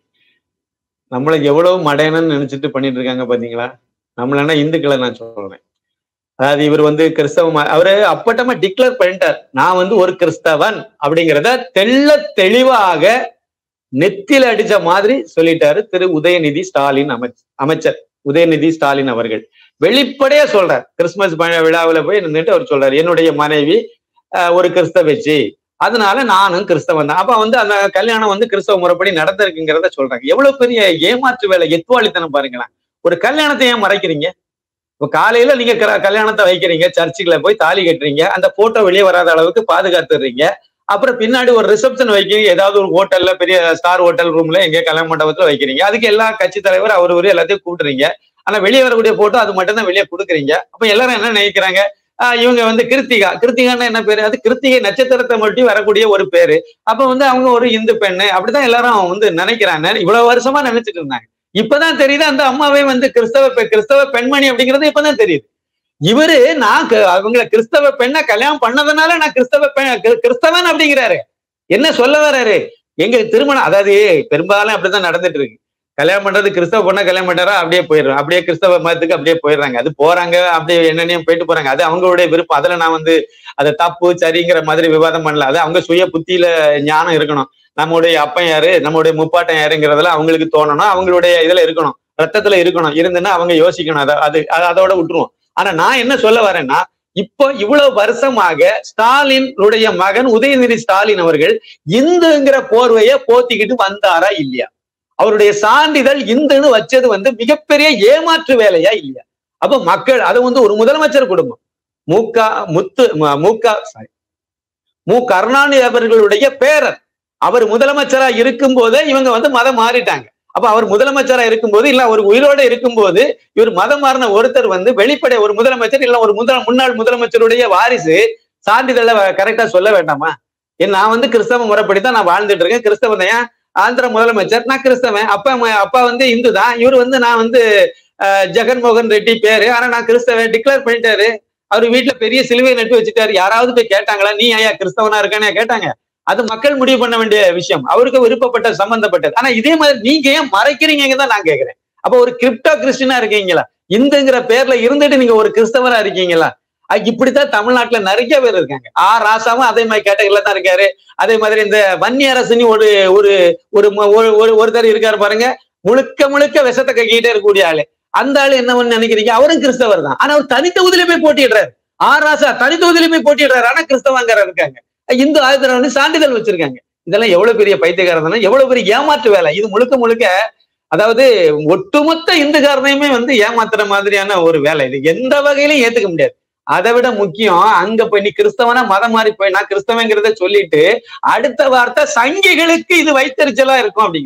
நம்மளை எவ்வளவு மடையனன்னு நினைச்சிட்டு பண்ணிட்டு இருக்காங்க பாத்தீங்களா நம்மளன்னா இந்துக்களை நான் சொல்றேன் அதாவது இவர் வந்து கிறிஸ்தவ ம- அவரு அப்பட்டமா டிக்ளேர் பண்ணிட்டார் நான் வந்து ஒரு கிறிஸ்தவன் அப்படிங்கிறத தெள்ள தெளிவாக நெத்தில அடிச்ச மாதிரி சொல்லிட்டாரு திரு உதயநிதி ஸ்டாலின் அமைச்சர் அமைச்சர் உதயநிதி ஸ்டாலின் அவர்கள் வெளிப்படையா சொல்றார் கிறிஸ்துமஸ் ப- விழாவுல போய் நின்றுட்டு அவர் சொல்றாரு என்னுடைய மனைவி ஆஹ், ஒரு கிறிஸ்தவச்சி அதனால நானும் கிறிஸ்தவன் தான் அப்ப வந்து அந்த கல்யாணம் வந்து கிறிஸ்தவ முறைப்படி நடந்திருக்குங்கிறத சொல்றாங்க எவ்வளவு பெரிய ஏமாற்று வேலை எத்துவாளித்தனம் பாருங்களேன் ஒரு கல்யாணத்தை ஏன் மறைக்கிறீங்க இப்ப காலையில நீங்க க- கல்யாணத்தை வைக்கிறீங்க சர்ச்சுக்குள்ள போய் தாலி கட்டுறீங்க அந்த போட்டோ வெளியே வராத அளவுக்கு பாதுகாத்துறீங்க அப்புறம் பின்னாடி ஒரு ரிசப்ஷன் வைக்கிறீங்க ஏதாவது ஒரு ஹோட்டல்ல பெரிய ஸ்டார் ஹோட்டல் ரூம்ல எங்க கல்யாண மண்டபத்துல வைக்கிறீங்க அதுக்கு எல்லா கட்சி தலைவர் அவர் ஒரு எல்லாத்தையும் கூட்டுறீங்க ஆனா வெளியே வரக்கூடிய போட்டோ அது மட்டும் தான் வெளியே கொடுக்குறீங்க அப்ப எல்லாரும் என்ன நினைக்கிறாங்க ஆஹ் இவங்க வந்து கிருத்திகா கிருத்திகான்னா என்ன பேரு அது கிருத்திகை நட்சத்திரத்தை மட்டும் வரக்கூடிய ஒரு பேரு அப்ப வந்து அவங்க ஒரு இந்து பெண்ணு அப்படிதான் எல்லாரும் வந்து நினைக்கிறாங்க இவ்வளவு வருஷமா நினைச்சிட்டு இருந்தாங்க இப்பதான் தெரியுது அந்த அம்மாவே வந்து கிறிஸ்தவ பெ- கிறிஸ்தவ பெண்மணி அப்படிங்கிறது இப்பதான் தெரியுது இவரு நான் க- அவங்கள கிறிஸ்தவ பெண்ணை கல்யாணம் பண்ணதுனால நான் கிறிஸ்தவ பெண் கி- கிறிஸ்தவன் அப்படிங்கிறாரு என்ன சொல்ல வர்றாரு எங்க திருமணம் அதாவது பெரும்பாலும் அப்படிதான் நடந்துட்டு இருக்கு கல்யாணம் பண்றது கிறிஸ்தவ பொண்ணை கல்யாணம் பண்றாரா அப்படியே போயிடுறோம் அப்படியே கிறிஸ்தவ மதத்துக்கு அப்படியே போயிடுறாங்க அது போறாங்க அப்படியே என்னென்னையும் போயிட்டு போறாங்க அது அவங்களுடைய விருப்பம் அதுல நான் வந்து அதை தப்பு சரிங்கிற மாதிரி விவாதம் பண்ணல அது அவங்க சுய புத்தியில ஞானம் இருக்கணும் நம்முடைய அப்பன் யாரு நம்முடைய முப்பாட்டன் யாருங்கிறதுல அவங்களுக்கு தோணணும் அவங்களுடைய இதுல இருக்கணும் ரத்தத்துல இருக்கணும் இருந்துன்னா அவங்க யோசிக்கணும் அதை அது அது அதோட விட்டுருவோம் ஆனா நான் என்ன சொல்ல வரேன்னா இப்போ இவ்வளவு வருஷமாக ஸ்டாலினுடைய மகன் உதயநிதி ஸ்டாலின் அவர்கள் இந்துங்கிற போர்வையை போத்திக்கிட்டு வந்தாரா இல்லையா அவருடைய சான்றிதழ் இந்துன்னு வச்சது வந்து மிகப்பெரிய ஏமாற்று வேலையா இல்லையா அப்ப மக்கள் அது வந்து ஒரு முதலமைச்சர் குடும்பம் முக முத்து ம- முக சாரி மு கருணாநிதி அவர்களுடைய பேரர் அவர் முதலமைச்சரா இருக்கும் போதே இவங்க வந்து மதம் மாறிட்டாங்க அப்ப அவர் முதலமைச்சரா இருக்கும்போது இல்ல அவர் உயிரோட இருக்கும்போது இவர் மதம் மாறின ஒருத்தர் வந்து வெளிப்படை ஒரு முதலமைச்சர் இல்ல ஒரு முதல் முன்னாள் முதலமைச்சருடைய வாரிசு சான்றிதழை கரெக்டா சொல்ல வேண்டாமா ஏன் நான் வந்து கிறிஸ்தவ முறைப்படி தான் நான் வாழ்ந்துட்டு இருக்கேன் கிறிஸ்தவன் தான் ஆந்திர முதலமைச்சர் நான் கிறிஸ்தவன் அப்பா ம- அப்பா வந்து இந்து தான் இவர் வந்து நான் வந்து அஹ், ஜெகன்மோகன் ரெட்டி பேரு ஆனா நான் கிறிஸ்தவன் டிக்ளேர் பண்ணிட்டாரு அவர் வீட்டுல பெரிய சிலுவை நட்டு வச்சுட்டாரு யாராவது போய் கேட்டாங்களா நீ ஐயா கிறிஸ்தவனா இருக்கானே கேட்டாங்க அது மக்கள் முடிவு பண்ண வேண்டிய விஷயம் அவருக்கு விருப்பப்பட்ட சம்பந்தப்பட்டது ஆனா இதே மாதிரி நீங்க ஏன் மறைக்கிறீங்க தான் நான் கேக்குறேன் அப்ப ஒரு கிரிப்டோ கிறிஸ்டினா இருக்கீங்களா இந்துங்கிற பேர்ல இருந்துட்டு நீங்க ஒரு கிறிஸ்தவரா இருக்கீங்களா அஹ் இப்படித்தான் தமிழ்நாட்டுல நிறைய பேர் இருக்காங்க ஆ ராசாவும் அதே மாதிரி கேட்டகரியில தான் இருக்காரு அதே மாதிரி இந்த வன்னி அரசுன்னு ஒரு ஒரு ஒரு ம- ஒரு- ஒரு ஒருத்தர் இருக்காரு பாருங்க முழுக்க முழுக்க விஷத்தை கக்கிட்டே இருக்கக்கூடிய ஆளு அந்த ஆளு என்ன பண்ணு நினைக்கிறீங்க அவரும் கிறிஸ்தவர் தான் ஆனா அவர் தனித்தொகுதியில போய் போட்டிடுறாரு ஆ ராசா தனித்தொகுதியில போய் போட்டிடுறாரு ஆனா கிறிஸ்தவங்கிற இருக்காங்க இந்து ஆயுதம் வந்து சான்றிதழ் வச்சிருக்காங்க இதெல்லாம் எவ்வளவு பெரிய பைத்தியக்காரதானே எவ்வளவு பெரிய ஏமாற்று வேலை இது முழுக்க முழுக்க அதாவது ஒட்டுமொத்த இந்துக்காரனையுமே வந்து ஏமாத்துற மாதிரியான ஒரு வேலை இது எந்த வகையிலும் ஏத்துக்க முடியாது அதை விட முக்கியம் அங்க போய் நீ கிறிஸ்தவனா மதம் மாறி போய் நான் கிறிஸ்தவங்கிறத சொல்லிட்டு அடுத்த வார்த்தை சங்கிகளுக்கு இது வைத்தறிச்சலா இருக்கும் அப்படிங்க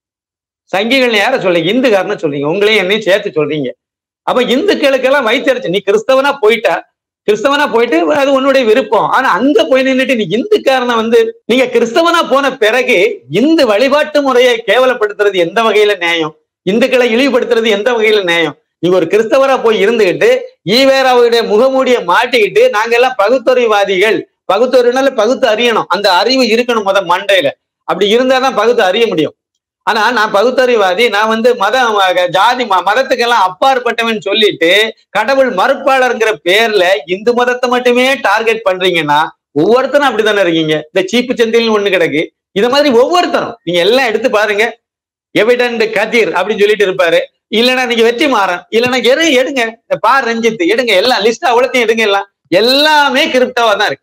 சங்கிகள் யார சொல்றீங்க இந்துக்காரன்னு சொல்றீங்க உங்களையும் என்னையும் சேர்த்து சொல்றீங்க அப்ப இந்துக்களுக்கெல்லாம் வைத்தறிச்சு நீ கிறிஸ்தவனா போயிட்ட கிறிஸ்தவனா போயிட்டு அது உன்னுடைய விருப்பம் ஆனா அங்க போய் நின்னுட்டு நீ இந்துக்காரனை வந்து நீங்க கிறிஸ்தவனா போன பிறகு இந்து வழிபாட்டு முறையை கேவலப்படுத்துறது எந்த வகையில நியாயம் இந்துக்களை இழிவுபடுத்துறது எந்த வகையில நியாயம் நீங்க ஒரு கிறிஸ்தவரா போய் இருந்துகிட்டு ஈவேராவுடைய முகமூடியை மாட்டிக்கிட்டு நாங்க எல்லாம் பகுத்தறிவாதிகள் பகுத்தறிவுனால பகுத்து அறியணும் அந்த அறிவு இருக்கணும் முத மண்டையில அப்படி இருந்தாதான் பகுத்து அறிய முடியும் ஆனா நான் பகுத்தறிவாதி நான் வந்து மதம் அஹ், ஜாதி ம- மதத்துக்கெல்லாம் அப்பாற்பட்டவன் சொல்லிட்டு கடவுள் மறுப்பாளர்ங்கிற பேர்ல இந்து மதத்தை மட்டுமே டார்கெட் பண்றீங்கன்னா ஒவ்வொருத்தரும் அப்படித்தானே இருக்கீங்க இந்த சீப்பு சந்தையில் ஒண்ணு கிடக்கு இது மாதிரி ஒவ்வொருத்தரும் நீங்க எல்லாம் எடுத்து பாருங்க எவிடன்ட் கதிர் அப்படின்னு சொல்லிட்டு இருப்பாரு இல்லைன்னா நீங்க வெற்றி மாறன் இல்லைன்னா எடு எடுங்க இந்த பா ரஞ்சித் எடுங்க எல்லாம் லிஸ்ட் அவ்வளோத்தையும் எடுங்க எல்லாம் எல்லாமே கிரிப்டாவா தான் இருக்கு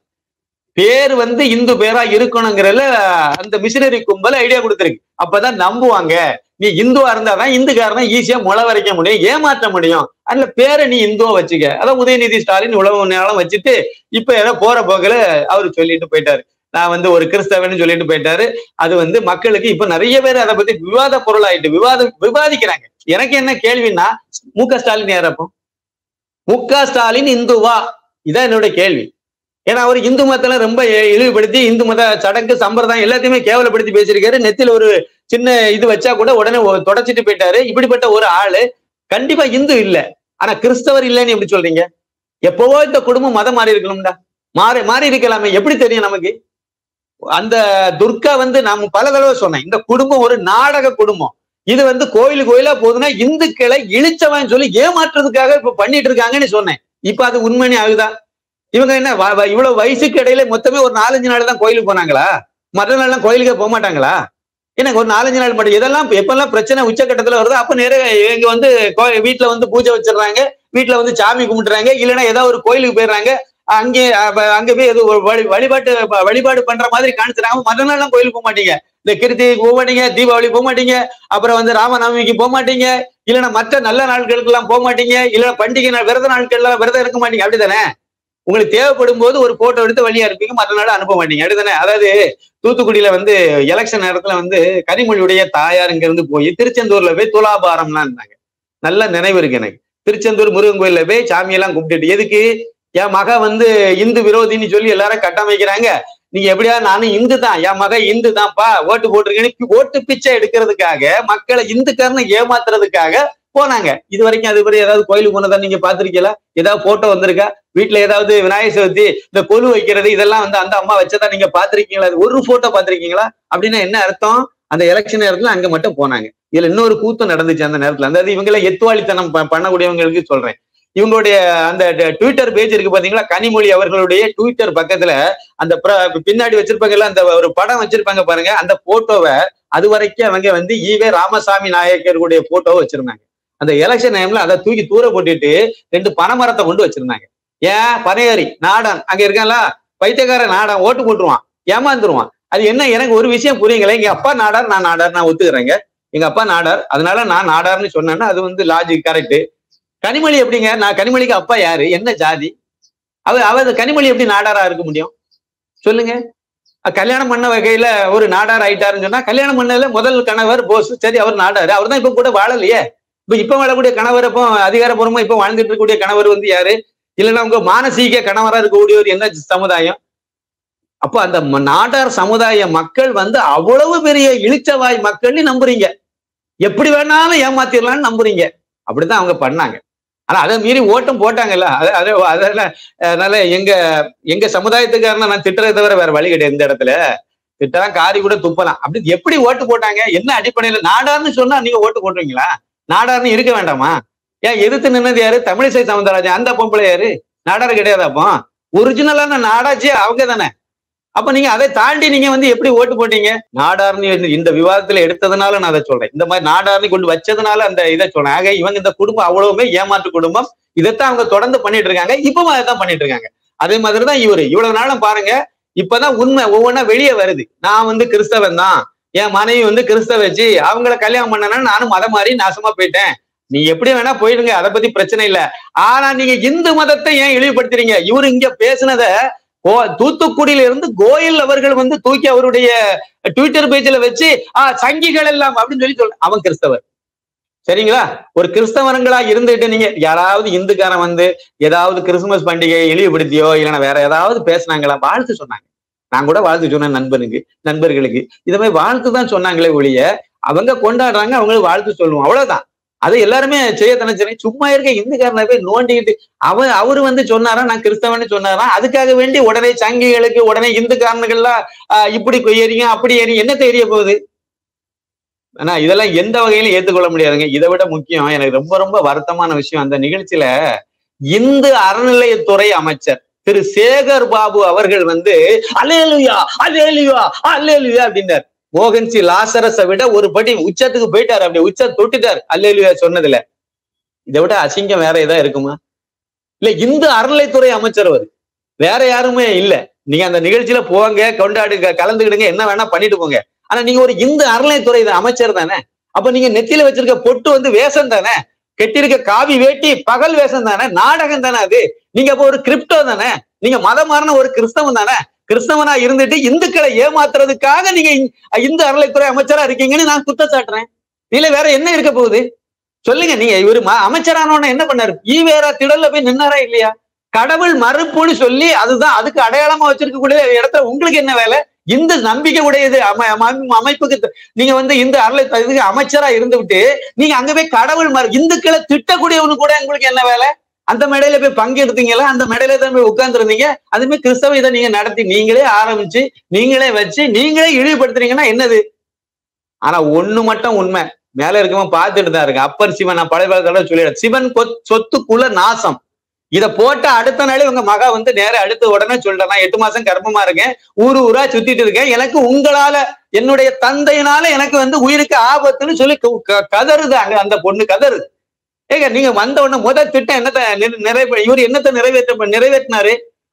பேர் வந்து இந்து பேரா இருக்கணுங்கிறதுல அந்த மிஷினரி கும்பல் ஐடியா கொடுத்துருக்கு அப்பதான் நம்புவாங்க நீ இந்துவா இருந்தாதான் இந்துக்காரனை ஈஸியா முளை வரைக்க முடியும் ஏமாற்ற முடியும் அதுல பேரை நீ இந்துவா வச்சுக்க அதான் உதயநிதி ஸ்டாலின் உழவு நேரம் வச்சுட்டு இப்ப ஏதோ போற போக்குல அவரு சொல்லிட்டு போயிட்டாரு நான் வந்து ஒரு கிறிஸ்தவன்னு சொல்லிட்டு போயிட்டாரு அது வந்து மக்களுக்கு இப்ப நிறைய பேர் அதை பத்தி விவாத பொருள் ஆயிட்டு விவாதம் விவாதிக்கிறாங்க எனக்கு என்ன கேள்வின்னா மு க ஸ்டாலின் யார் அப்போ மு க ஸ்டாலின் இந்துவா இதான் என்னோட கேள்வி ஏன்னா அவர் இந்து மதத்துல ரொம்ப இ- இழிவுபடுத்தி இந்து மத சடங்கு சம்பிரதாயம் எல்லாத்தையுமே கேவலப்படுத்தி பேசியிருக்காரு நெத்தில ஒரு சின்ன இது வச்சா கூட உடனே ஒ- தொடச்சிட்டு போயிட்டாரு இப்படிப்பட்ட ஒரு ஆளு கண்டிப்பா இந்து இல்ல ஆனா கிறிஸ்தவர் இல்லைன்னு எப்படி சொல்றீங்க எப்பவோ இந்த குடும்பம் மதம் மாறி இருக்கணும்டா மாறி மாறி இருக்கலாமே எப்படி தெரியும் நமக்கு அந்த துர்கா வந்து நான் பல தடவை சொன்னேன் இந்த குடும்பம் ஒரு நாடக குடும்பம் இது வந்து கோயில் கோயிலா போகுதுன்னா இந்துக்களை இழிச்சவன் சொல்லி ஏமாற்றுறதுக்காக இப்ப பண்ணிட்டு இருக்காங்கன்னு சொன்னேன் இப்ப அது உண்மைனே ஆகுதா இவங்க என்ன வ- வ- இவ்வளவு வயசுக்கு இடையில மொத்தமே ஒரு நாலஞ்சு நாள் தான் கோயிலுக்கு போனாங்களா மற்ற நாள்லாம் கோயிலுக்கே போக மாட்டாங்களா எனக்கு ஒரு நாலஞ்சு நாள் மட்டும் இதெல்லாம் எப்பெல்லாம் பிரச்சனை உச்சக்கட்டத்துல வருதோ அப்ப நிறைய இவங்க வந்து கோ- வீட்டுல வந்து பூஜை வச்சிடுறாங்க வீட்டுல வந்து சாமி கும்பிட்டுறாங்க இல்லைன்னா ஏதாவது ஒரு கோயிலுக்கு போயிடுறாங்க அங்கே அப்ப அங்க போய் ஏதோ ஒரு வழி வழிபாட்டு வழிபாடு பண்ற மாதிரி காணிச்சுறாங்க மற்ற நாள்லாம் கோயிலுக்கு போக மாட்டீங்க இந்த கிருத்திகைக்கு போக மாட்டீங்க தீபாவளி போக மாட்டீங்க அப்புறம் வந்து ராமநவமிக்கு போக மாட்டீங்க இல்லைன்னா மற்ற நல்ல நாட்களுக்கு எல்லாம் போக மாட்டீங்க இல்லைன்னா பண்டிகை நாள் விரத நாட்கள்லாம் விரதம் இருக்க மாட்டீங்க அப்படிதானே உங்களுக்கு தேவைப்படும் போது ஒரு போட்டோ எடுத்து வழியா இருப்பீங்க மற்ற நாள் அனுப்ப மாட்டீங்க அப்படிதானே அதாவது தூத்துக்குடியில வந்து எலெக்ஷன் நேரத்துல வந்து கனிமொழியுடைய தாயார் இங்க இருந்து போய் திருச்செந்தூர்ல போய் துலாபாரம்லாம் இருந்தாங்க நல்ல நினைவு இருக்கு எனக்கு திருச்செந்தூர் முருகன் கோயில்ல போய் சாமியெல்லாம் கும்பிட்டுட்டு எதுக்கு என் மக வந்து இந்து விரோதின்னு சொல்லி எல்லாரும் கட்டமைக்கிறாங்க நீங்க எப்படியா நானும் இந்து தான் என் மக இந்து தான்ப்பா ஓட்டு போட்டிருக்கேன்னு ஓட்டு பிச்சை எடுக்கிறதுக்காக மக்களை இந்துக்காரனை ஏமாத்துறதுக்காக போனாங்க இது வரைக்கும் அது மாதிரி ஏதாவது கோயிலுக்கு போனதா நீங்க பாத்திருக்கீங்களா ஏதாவது போட்டோ வந்திருக்கா வீட்டுல ஏதாவது விநாயகர் சதுர்த்தி இந்த கொலு வைக்கிறது இதெல்லாம் வந்து அந்த அம்மா வச்சதா நீங்க பாத்திருக்கீங்களா அது ஒரு போட்டோ பாத்திருக்கீங்களா அப்படின்னா என்ன அர்த்தம் அந்த எலெக்ஷன் நேரத்துல அங்க மட்டும் போனாங்க இதுல இன்னொரு கூத்தம் நடந்துச்சு அந்த நேரத்துல அதாவது இவங்கள எத்துவாளித்தனம் ப- பண்ணக்கூடியவங்களுக்கு சொல்றேன் இவங்களுடைய அந்த ட- ட்விட்டர் பேஜ் இருக்கு பாத்தீங்களா கனிமொழி அவர்களுடைய ட்விட்டர் பக்கத்துல அந்த பிர- பின்னாடி வச்சிருப்பாங்கல்ல அந்த ஒரு படம் வச்சிருப்பாங்க பாருங்க அந்த போட்டோவை அது வரைக்கும் அவங்க வந்து ஈவே ராமசாமி நாயக்கருடைய போட்டோவை வச்சிருந்தாங்க அந்த எலெக்ஷன் டைம்ல அதை தூக்கி தூர போட்டுட்டு ரெண்டு பனைமரத்தை கொண்டு வச்சிருந்தாங்க ஏன் பனையேறி நாடன் அங்க இருக்கான்ல பைத்தியக்கார நாடன் ஓட்டு போட்டுருவான் ஏமாந்துருவான் அது என்ன எனக்கு ஒரு விஷயம் புரியுங்களே எங்க அப்பா நாடார் நான் நாடார் நான் ஒத்துக்கிறேங்க எங்க அப்பா நாடார் அதனால நான் நாடார்னு சொன்னேன்னா அது வந்து லாஜிக் கரெக்ட் கனிமொழி எப்படிங்க நான் கனிமொழிக்கு அப்பா யாரு என்ன ஜாதி அவ அவ கனிமொழி எப்படி நாடாரா இருக்க முடியும் சொல்லுங்க அஹ் கல்யாணம் பண்ண வகையில ஒரு நாடார் ஆயிட்டாருன்னு சொன்னா கல்யாணம் பண்ணதுல முதல் கணவர் போஸ் சரி அவர் நாடாரு அவர் தான் இப்ப கூட வாழலையே இப்ப இப்ப வாழக்கூடிய கணவர் அப்போ அதிகாரப்பூர்வமா இப்ப வாழ்ந்துட்டு இருக்கக்கூடிய கணவர் வந்து யாரு இல்லைன்னா உங்க மானசீக கணவரா இருக்கக்கூடியவர் என்ன சமுதாயம் அப்போ அந்த ம- நாடார் சமுதாய மக்கள் வந்து அவ்வளவு பெரிய இழிச்சவாய் மக்கள்னு நம்புறீங்க எப்படி வேணாலும் ஏமாத்திடலாம்னு நம்புறீங்க அப்படிதான் அவங்க பண்ணாங்க ஆனா அதை மீறி ஓட்டம் போட்டாங்கல்ல அது- அது அதனால அதனால எங்க எங்க சமுதாயத்துக்காரன நான் திட்டுறதை தவிர வேற வழி கிடையாது இந்த இடத்துல திட்டலாம் காரி கூட துப்பலாம் அப்படி எப்படி ஓட்டு போட்டாங்க என்ன அடிப்படையில நாடார்னு சொன்னா நீங்க ஓட்டு போடுறீங்களா நாடார்னு இருக்க வேண்டாமா ஏன் எதிர்த்து நின்னது யாரு தமிழிசை சவுந்தரராஜன் அந்த பொம்பளை யாரு நாடார் கிடையாது அப்போ ஒரிஜினலான நாடாச்சு அவங்க தானே அப்ப நீங்க அதை தாண்டி நீங்க வந்து எப்படி ஓட்டு போட்டீங்க நாடார்னு இந்த- இந்த விவாதத்துல எடுத்ததுனால நான் அதை சொல்றேன் இந்த மாதிரி நாடார்னு கொண்டு வச்சதுனால அந்த இதை சொல்றேன் ஆக இவங்க இந்த குடும்பம் அவ்வளவுமே ஏமாற்று குடும்பம் இதைத்தான் அவங்க தொடர்ந்து பண்ணிட்டு இருக்காங்க இப்பவும் அதை தான் பண்ணிட்டு இருக்காங்க அதே மாதிரிதான் இவரு இவ்வளவு நாளும் பாருங்க இப்பதான் உண்மை ஒவ்வொன்றா வெளியே வருது நான் வந்து கிறிஸ்தவன் தான் என் மனைவி வந்து கிறிஸ்தவ வச்சு அவங்கள கல்யாணம் பண்ணனா நானும் மதம் மாறி நாசமா போயிட்டேன் நீ எப்படி வேணா போயிடுங்க அதை பத்தி பிரச்சனை இல்ல ஆனா நீங்க இந்து மதத்தை ஏன் இழிவுபடுத்துறீங்க இவரு இங்க பேசுனத கோ தூத்துக்குடியில இருந்து கோயில் அவர்கள் வந்து தூக்கி அவருடைய ட்விட்டர் பேஜ்ல வச்சு ஆ சங்கிகள் எல்லாம் அப்படின்னு சொல்லி சொல்ற அவன் கிறிஸ்தவர் சரிங்களா ஒரு கிறிஸ்தவர்களா இருந்துட்டு நீங்க யாராவது இந்துக்காரன் வந்து ஏதாவது கிறிஸ்துமஸ் பண்டிகையை இழிவுபடுத்தியோ இல்லைன்னா வேற ஏதாவது பேசுனாங்களா வாழ்த்து சொன்னாங்க நான் கூட வாழ்த்து சொன்னேன் நண்பனுக்கு நண்பர்களுக்கு இத மாதிரி வாழ்த்து தான் சொன்னாங்களே ஒழிய அவங்க கொண்டாடுறாங்க அவங்களுக்கு வாழ்த்து சொல்லுவோம் அவ்வளவுதான் அது எல்லாருமே செய்யத்தானே சரி சும்மா இருக்க இந்துக்காரனை போய் நோண்டிக்கிட்டு அவன் அவரு வந்து சொன்னாரா நான் கிறிஸ்தவன்னு சொன்னாரா அதுக்காக வேண்டி உடனே சங்கிகளுக்கு உடனே இந்துக்காரனுக்கெல்லாம் ஆஹ் இப்படி ஏறிங்க அப்படி ஏறி என்ன தெரிய போகுது ஆனா இதெல்லாம் எந்த வகையிலும் ஏத்துக்கொள்ள முடியாதுங்க இதை விட முக்கியம் எனக்கு ரொம்ப ரொம்ப வருத்தமான விஷயம் அந்த நிகழ்ச்சியில இந்து அறநிலையத்துறை அமைச்சர் திரு சேகர் பாபு அவர்கள் வந்து அலேலுயா அலேலுயா அலேலுயா அப்படின்னார் மோகன்சி லாசரஸை விட ஒரு படி உச்சத்துக்கு போயிட்டாரு அப்படி உச்ச தொட்டுட்டார் அல்லேலுயா சொன்னதுல இதை விட அசிங்கம் வேற ஏதாவது இருக்குமா இல்ல இந்து அறநிலைத்துறை அமைச்சர் அவர் வேற யாருமே இல்ல நீங்க அந்த நிகழ்ச்சியில போங்க கொண்டாடுங்க கலந்துக்கிடுங்க என்ன வேணா பண்ணிட்டு போங்க ஆனா நீங்க ஒரு இந்து அறநிலைத்துறை அமைச்சர் தானே அப்ப நீங்க நெத்தியில வச்சிருக்க பொட்டு வந்து வேஷம் தானே கெட்டிருக்க காவி வேட்டி பகல் வேஷம் தானே நாடகம் தானே அது நீங்க அப்ப ஒரு கிரிப்டோ தானே நீங்க மதம் மாறின ஒரு கிறிஸ்தவன் தானே கிறிஸ்தவனா இருந்துட்டு இந்துக்களை ஏமாத்துறதுக்காக நீங்க இ- இந்து அறநிலைத்துறை அமைச்சரா இருக்கீங்கன்னு நான் குற்றச்சாட்டுறேன் இல்ல வேற என்ன இருக்க போகுது சொல்லுங்க நீங்க இவரு ம- அமைச்சரானோன்னு என்ன பண்ணாரு ஈவேரா திடல்ல போய் நின்னாரா இல்லையா கடவுள் மறுப்புன்னு சொல்லி அதுதான் அதுக்கு அடையாளமா வச்சிருக்கக்கூடிய இடத்துல உங்களுக்கு என்ன வேலை இந்த நம்பிக்கை உடையது அம- அம- அமைப்புக்கு த- நீங்க வந்து இந்த அருளை இதுக்கு அமைச்சரா இருந்துவிட்டு நீங்க அங்க போய் கடவுள் மறு இந்துக்களை திட்டக்கூடியவனு கூட உங்களுக்கு என்ன வேலை அந்த மேடையில போய் பங்கெடுத்தீங்களா அந்த மேடையில தான் போய் உட்கார்ந்துருந்தீங்க அதுமே கிறிஸ்தவ இதை நீங்க நடத்தி நீங்களே ஆரம்பிச்சு நீங்களே வச்சு நீங்களே இழிவுபடுத்துறீங்கன்னா என்னது ஆனா ஒண்ணு மட்டும் உண்மை மேல இருக்கவன் பார்த்துட்டு தான் இருக்கு அப்பர் சிவன் நான் பழைய காலத்தோட சொல்லிடுறேன் சிவன் கொத்- சொத்துக்குள்ள நாசம் இத போட்ட அடுத்த நாளே உங்க மகா வந்து நேர அடுத்த உடனே சொல்லிட்டேன் நான் எட்டு மாசம் கர்ப்பமா இருக்கேன் ஊரு ஊரா சுத்திட்டு இருக்கேன் எனக்கு உங்களால என்னுடைய தந்தையினால எனக்கு வந்து உயிருக்கு ஆபத்துன்னு சொல்லி கு- க- கதறுது அங்க அந்த பொண்ணு கதறுது ஏங்க நீங்க வந்த உடனே முதல் திட்டம் என்னத்த நிறை- நிறைவே இவர் என்னத்தை நிறைவேற்ற நிறைவேற்றினாரு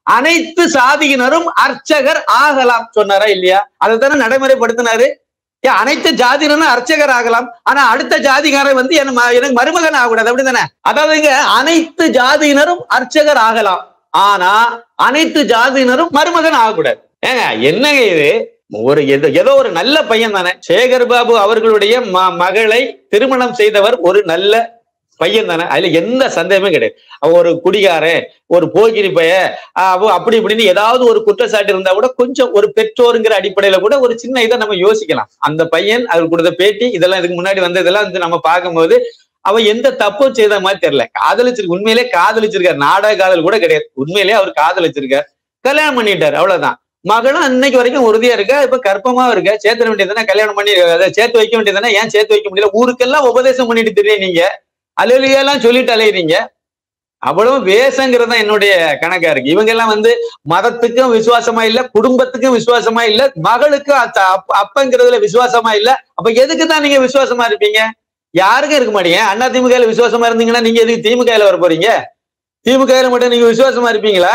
அனைத்து சாதியினரும் அர்ச்சகர் ஆகலாம் சொன்னாரா இல்லையா அதை தானே நடைமுறைப்படுத்தினாரு ஏன் அனைத்து ஜாதியினரும் அர்ச்சகர் ஆகலாம் ஆனா அடுத்த ஜாதிகாரன் வந்து எனக்கு ம- எனக்கு மருமகன் ஆகக்கூடாது அப்படிதானே அதாவதுங்க அனைத்து ஜாதியினரும் அர்ச்சகர் ஆகலாம் ஆனா அனைத்து ஜாதியினரும் மருமகன் ஆகக்கூடாது ஏங்க என்னங்க இது ஒரு ஏதோ ஏதோ ஒரு நல்ல பையன் தானே சேகர் பாபு அவர்களுடைய ம- மகளை திருமணம் செய்தவர் ஒரு நல்ல பையன் தானே அதுல எந்த சந்தேகமே கிடையாது அவன் ஒரு குடிகாரன் ஒரு போகிரி பைய அவ அப்படி இப்படின்னு ஏதாவது ஒரு குற்றச்சாட்டு இருந்தா கூட கொஞ்சம் ஒரு பெற்றோருங்கிற அடிப்படையில கூட ஒரு சின்ன இதை நம்ம யோசிக்கலாம் அந்த பையன் அவர் கொடுத்த பேட்டி இதெல்லாம் இதுக்கு முன்னாடி வந்ததெல்லாம் வந்து நம்ம பார்க்கும்போது அவன் எந்த தப்பும் செய்த மாதிரி தெரியல காதலிச்சிருக்கு உண்மையிலே காதலிச்சிருக்காரு நாடக காதல் கூட கிடையாது உண்மையிலே அவர் காதலிச்சிருக்கார் கல்யாணம் பண்ணிட்டார் அவ்வளவுதான் மகளும் இன்னைக்கு வரைக்கும் உறுதியா இருக்கா இப்ப கற்பமா இருக்க சேர்த்துட வேண்டியதுதானே கல்யாணம் பண்ணி அதை சேர்த்து வைக்க வேண்டியதுதானே ஏன் சேர்த்து வைக்க முடியல ஊருக்கெல்லாம் உபதேசம் பண்ணிட்டு தெரியும் நீங்க அலுவலியெல்லாம் சொல்லிட்டு அலையுறீங்க அவ்வளவு வேஷங்கிறது தான் என்னுடைய கணக்கா இருக்கு இவங்க எல்லாம் வந்து மதத்துக்கும் விசுவாசமா இல்ல குடும்பத்துக்கும் விசுவாசமா இல்ல மகளுக்கு அத்த- அப்ப- அப்பங்கிறதுல விசுவாசமா இல்ல அப்ப எதுக்கு தான் நீங்க விசுவாசமா இருப்பீங்க யாருக்கும் இருக்க மாட்டீங்க அண்ணா திமுக விசுவாசமா இருந்தீங்கன்னா நீங்க எதுக்கு திமுக வர போறீங்க திமுக மட்டும் நீங்க விசுவாசமா இருப்பீங்களா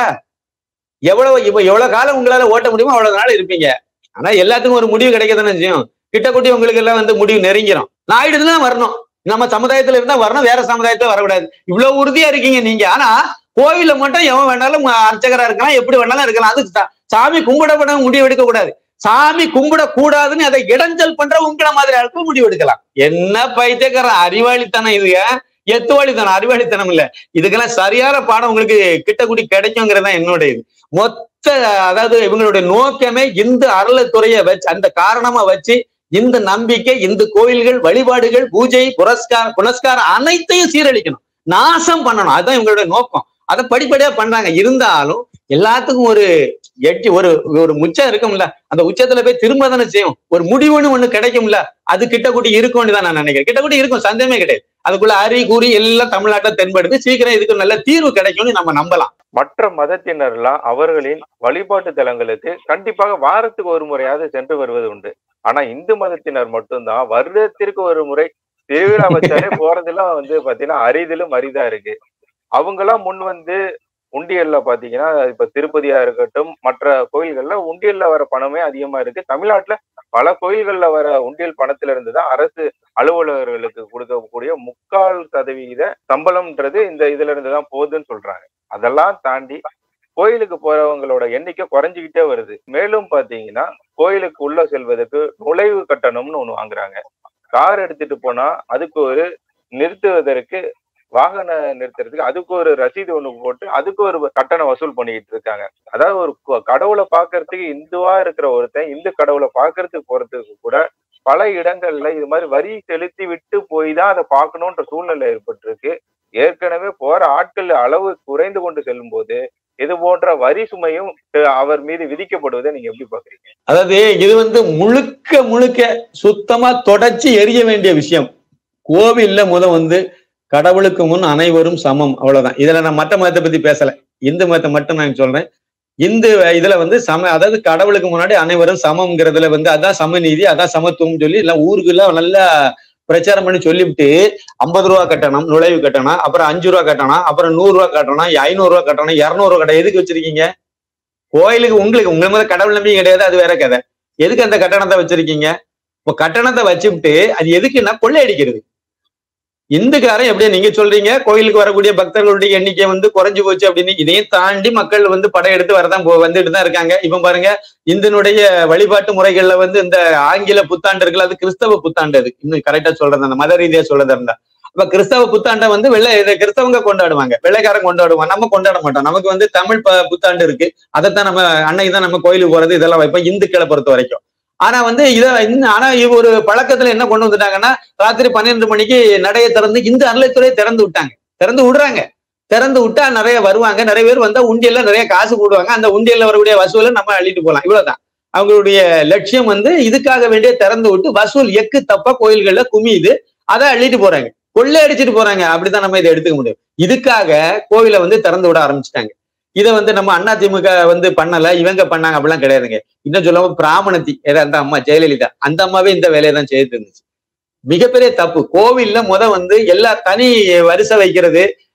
எவ்வளவு இப்ப எவ்வளவு காலம் உங்களால ஓட்ட முடியுமோ அவ்வளவு நாள் இருப்பீங்க ஆனா எல்லாத்துக்கும் ஒரு முடிவு கிடைக்கதானே செய்யும் கிட்டக்குட்டி உங்களுக்கு எல்லாம் வந்து முடிவு நெருங்கிரும் நாயுடு தான் வரணும் நம்ம சமுதாயத்துல இருந்தா வரணும் வேற சமுதாயத்துல வரக்கூடாது இவ்வளவு உறுதியா இருக்கீங்க நீங்க ஆனா கோவில்ல மட்டும் எவன் வேணாலும் அர்ச்சகரா இருக்கலாம் எப்படி வேணாலும் இருக்கலாம் அது சா- சாமி கும்பிடப்பட முடிவு எடுக்க கூடாது சாமி கும்பிடக்கூடாதுன்னு அதை இடைஞ்சல் பண்ற உங்களை மாதிரி ஆட்கள் முடிவு எடுக்கலாம் என்ன பைத்தியக்காரன் அறிவாளித்தனம் இதுங்க எத்துவாளித்தனம் அறிவாளித்தனம் இல்ல இதுக்கெல்லாம் சரியான பாடம் உங்களுக்கு கிட்டக்குடி கிடைக்குங்கிறது தான் என்னோட இது மொத்த அதாவது இவங்களுடைய நோக்கமே இந்த அறளத்துறையை வச்சு அந்த காரணமா வச்சு இந்த நம்பிக்கை இந்த கோயில்கள் வழிபாடுகள் பூஜை புரஸ்காரம் புனஸ்காரம் அனைத்தையும் சீரழிக்கணும் நாசம் பண்ணணும் அதுதான் இவங்களுடைய நோக்கம் அதை படிப்படியா பண்றாங்க இருந்தாலும் எல்லாத்துக்கும் ஒரு எட்டி ஒரு ஒரு உச்சம் இருக்கும்ல அந்த உச்சத்துல போய் திரும்ப தானே செய்யும் ஒரு முடிவுன்னு ஒண்ணு கிடைக்கும்ல அது கிட்டக்குட்டி இருக்கும்னு தான் நான் நினைக்கிறேன் கிட்டக்குட்டி இருக்கும் சந்தேகமே கிடையாது அதுக்குள்ள அறி கூறி எல்லாம் தமிழ்நாட்டில் தென்படுது சீக்கிரம் இதுக்கு நல்ல தீர்வு கிடைக்கும்னு நம்ம நம்பலாம்
மற்ற மதத்தினர்லாம் அவர்களின் வழிபாட்டு தலங்களுக்கு கண்டிப்பாக வாரத்துக்கு ஒரு முறையாவது சென்று வருவது உண்டு ஆனா இந்து மதத்தினர் மட்டும்தான் வருடத்திற்கு ஒரு முறை திருவிழா வச்சாலே போறதெல்லாம் வந்து பாத்தீங்கன்னா அரிதிலும் அரிதா இருக்கு அவங்கெல்லாம் முன் வந்து உண்டியல்ல பாத்தீங்கன்னா இப்ப திருப்பதியா இருக்கட்டும் மற்ற கோயில்கள்ல உண்டியல்ல வர பணமே அதிகமா இருக்கு தமிழ்நாட்டுல பல கோயில்கள்ல வர உண்டியல் பணத்துல இருந்து தான் அரசு அலுவலர்களுக்கு கொடுக்கக்கூடிய முக்கால் சதவிகித சம்பளம்ன்றது இந்த இதுல இருந்து தான் போகுதுன்னு சொல்றாங்க அதெல்லாம் தாண்டி கோயிலுக்கு போறவங்களோட எண்ணிக்கை குறைஞ்சிக்கிட்டே வருது மேலும் பாத்தீங்கன்னா கோயிலுக்கு உள்ள செல்வதற்கு நுழைவு கட்டணம்னு ஒண்ணு வாங்குறாங்க கார் எடுத்துட்டு போனா அதுக்கு ஒரு நிறுத்துவதற்கு வாகன நிறுத்துறதுக்கு அதுக்கு ஒரு ரசீது ஒண்ணு போட்டு அதுக்கு ஒரு கட்டணம் வசூல் பண்ணிக்கிட்டு இருக்காங்க அதாவது ஒரு கு- கடவுளை பார்க்கறதுக்கு இந்துவா இருக்கிற ஒருத்தன் இந்து கடவுளை பார்க்கறதுக்கு போறதுக்கு கூட பல இடங்கள்ல இது மாதிரி வரி செலுத்தி விட்டு போய் தான் அதை பார்க்கணுன்ற சூழ்நிலை ஏற்பட்டிருக்கு ஏற்கனவே போற ஆட்கள் அளவு குறைந்து கொண்டு செல்லும் போது இது போன்ற வரி சுமையும் அஹ், அவர் மீது விதிக்கப்படுவதை நீங்க எப்படி பாக்குறீங்க
அதாவது இது வந்து முழுக்க முழுக்க சுத்தமா தொடச்சி எரிய வேண்டிய விஷயம் கோவில்ல முத வந்து கடவுளுக்கு முன் அனைவரும் சமம் அவ்வளவுதான் இதுல நான் மற்ற மதத்தை பத்தி பேசல இந்து மதத்தை மட்டும் நான் சொல்றேன் இந்து இதுல வந்து சம அதாவது கடவுளுக்கு முன்னாடி அனைவரும் சமம்ங்கிறதுல வந்து அதான் சமநீதி அதான் சமத்துவம் சொல்லி எல்லாம் ஊருக்குள்ள நல்லா பிரச்சாரம் பண்ணி சொல்லிவிட்டு ஐம்பது ரூபா கட்டணம் நுழைவு கட்டணம் அப்புறம் அஞ்சு ரூபா கட்டணம் அப்புறம் நூறு ரூபா கட்டணம் ஐநூறு ரூபா கட்டணம் இருநூறு ரூபா கட்டணம் எதுக்கு வச்சிருக்கீங்க கோயிலுக்கு உங்களுக்கு உங்க மேல கடவுள் நம்பிக்கை கிடையாது அது வேற கதை எதுக்கு அந்த கட்டணத்தை வச்சிருக்கீங்க இப்போ கட்டணத்தை வச்சுவிட்டு அது எதுக்குன்னா கொள்ளையடிக்கிறது இந்துக்காரன் எப்படியா நீங்க சொல்றீங்க கோயிலுக்கு வரக்கூடிய பக்தர்களுடைய எண்ணிக்கை வந்து குறைஞ்சு போச்சு அப்படின்னு இதையும் தாண்டி மக்கள் வந்து படையெடுத்து வரதான் போ- வந்துட்டு தான் இருக்காங்க இப்ப பாருங்க இந்தனுடைய வழிபாட்டு முறைகள்ல வந்து இந்த ஆங்கில புத்தாண்டு இருக்குல்ல அது கிறிஸ்தவ புத்தாண்டு அது இன்னும் கரெக்டா சொல்றது அந்த மத ரீதியா சொல்றதா இருந்தா அப்ப கிறிஸ்தவ புத்தாண்டை வந்து வெள்ளை இதை கிறிஸ்தவங்க கொண்டாடுவாங்க வெள்ளைக்காரன் கொண்டாடுவாங்க நம்ம கொண்டாட மாட்டோம் நமக்கு வந்து தமிழ் ப- புத்தாண்டு இருக்கு அதைத்தான் நம்ம அன்னைக்கு தான் நம்ம கோயிலுக்கு போறது இதெல்லாம் வைப்போம் இந்துக்களை பொறுத்த வரைக்கும் ஆனா வந்து இத இன்னும் ஆனா இவ ஒரு பழக்கத்துல என்ன கொண்டு வந்துட்டாங்கன்னா ராத்திரி பன்னிரெண்டு மணிக்கு நடைய திறந்து இந்த அறளைத்துறையை திறந்து விட்டாங்க திறந்து விடுறாங்க திறந்து விட்டா நிறைய வருவாங்க நிறைய பேர் வந்தா உண்டியல்ல நிறைய காசு போடுவாங்க அந்த உண்டியல்ல வரக்கூடிய வசூலை நம்ம அள்ளிட்டு போலாம் இவ்வளவுதான் அவங்களுடைய லட்சியம் வந்து இதுக்காக வேண்டிய திறந்து விட்டு வசூல் எக்கு தப்பா கோயில்கள்ல குமியுது அதை அள்ளிட்டு போறாங்க கொள்ளை அடிச்சிட்டு போறாங்க அப்படிதான் நம்ம இதை எடுத்துக்க முடியும் இதுக்காக கோவிலை வந்து திறந்து விட ஆரம்பிச்சிட்டாங்க இதை வந்து நம்ம அண்ணா திமுக வந்து பண்ணல இவங்க பண்ணாங்க அப்படிலாம் கிடையாதுங்க இன்னும் சொல்லாம பிராமணத்தி ஏதோ அந்த அம்மா ஜெயலலிதா அந்த அம்மாவே இந்த வேலையை தான் செய்துட்டு இருந்துச்சு மிகப்பெரிய தப்பு கோவில்ல முத வந்து எல்லா தனி வரிசை வைக்கிறது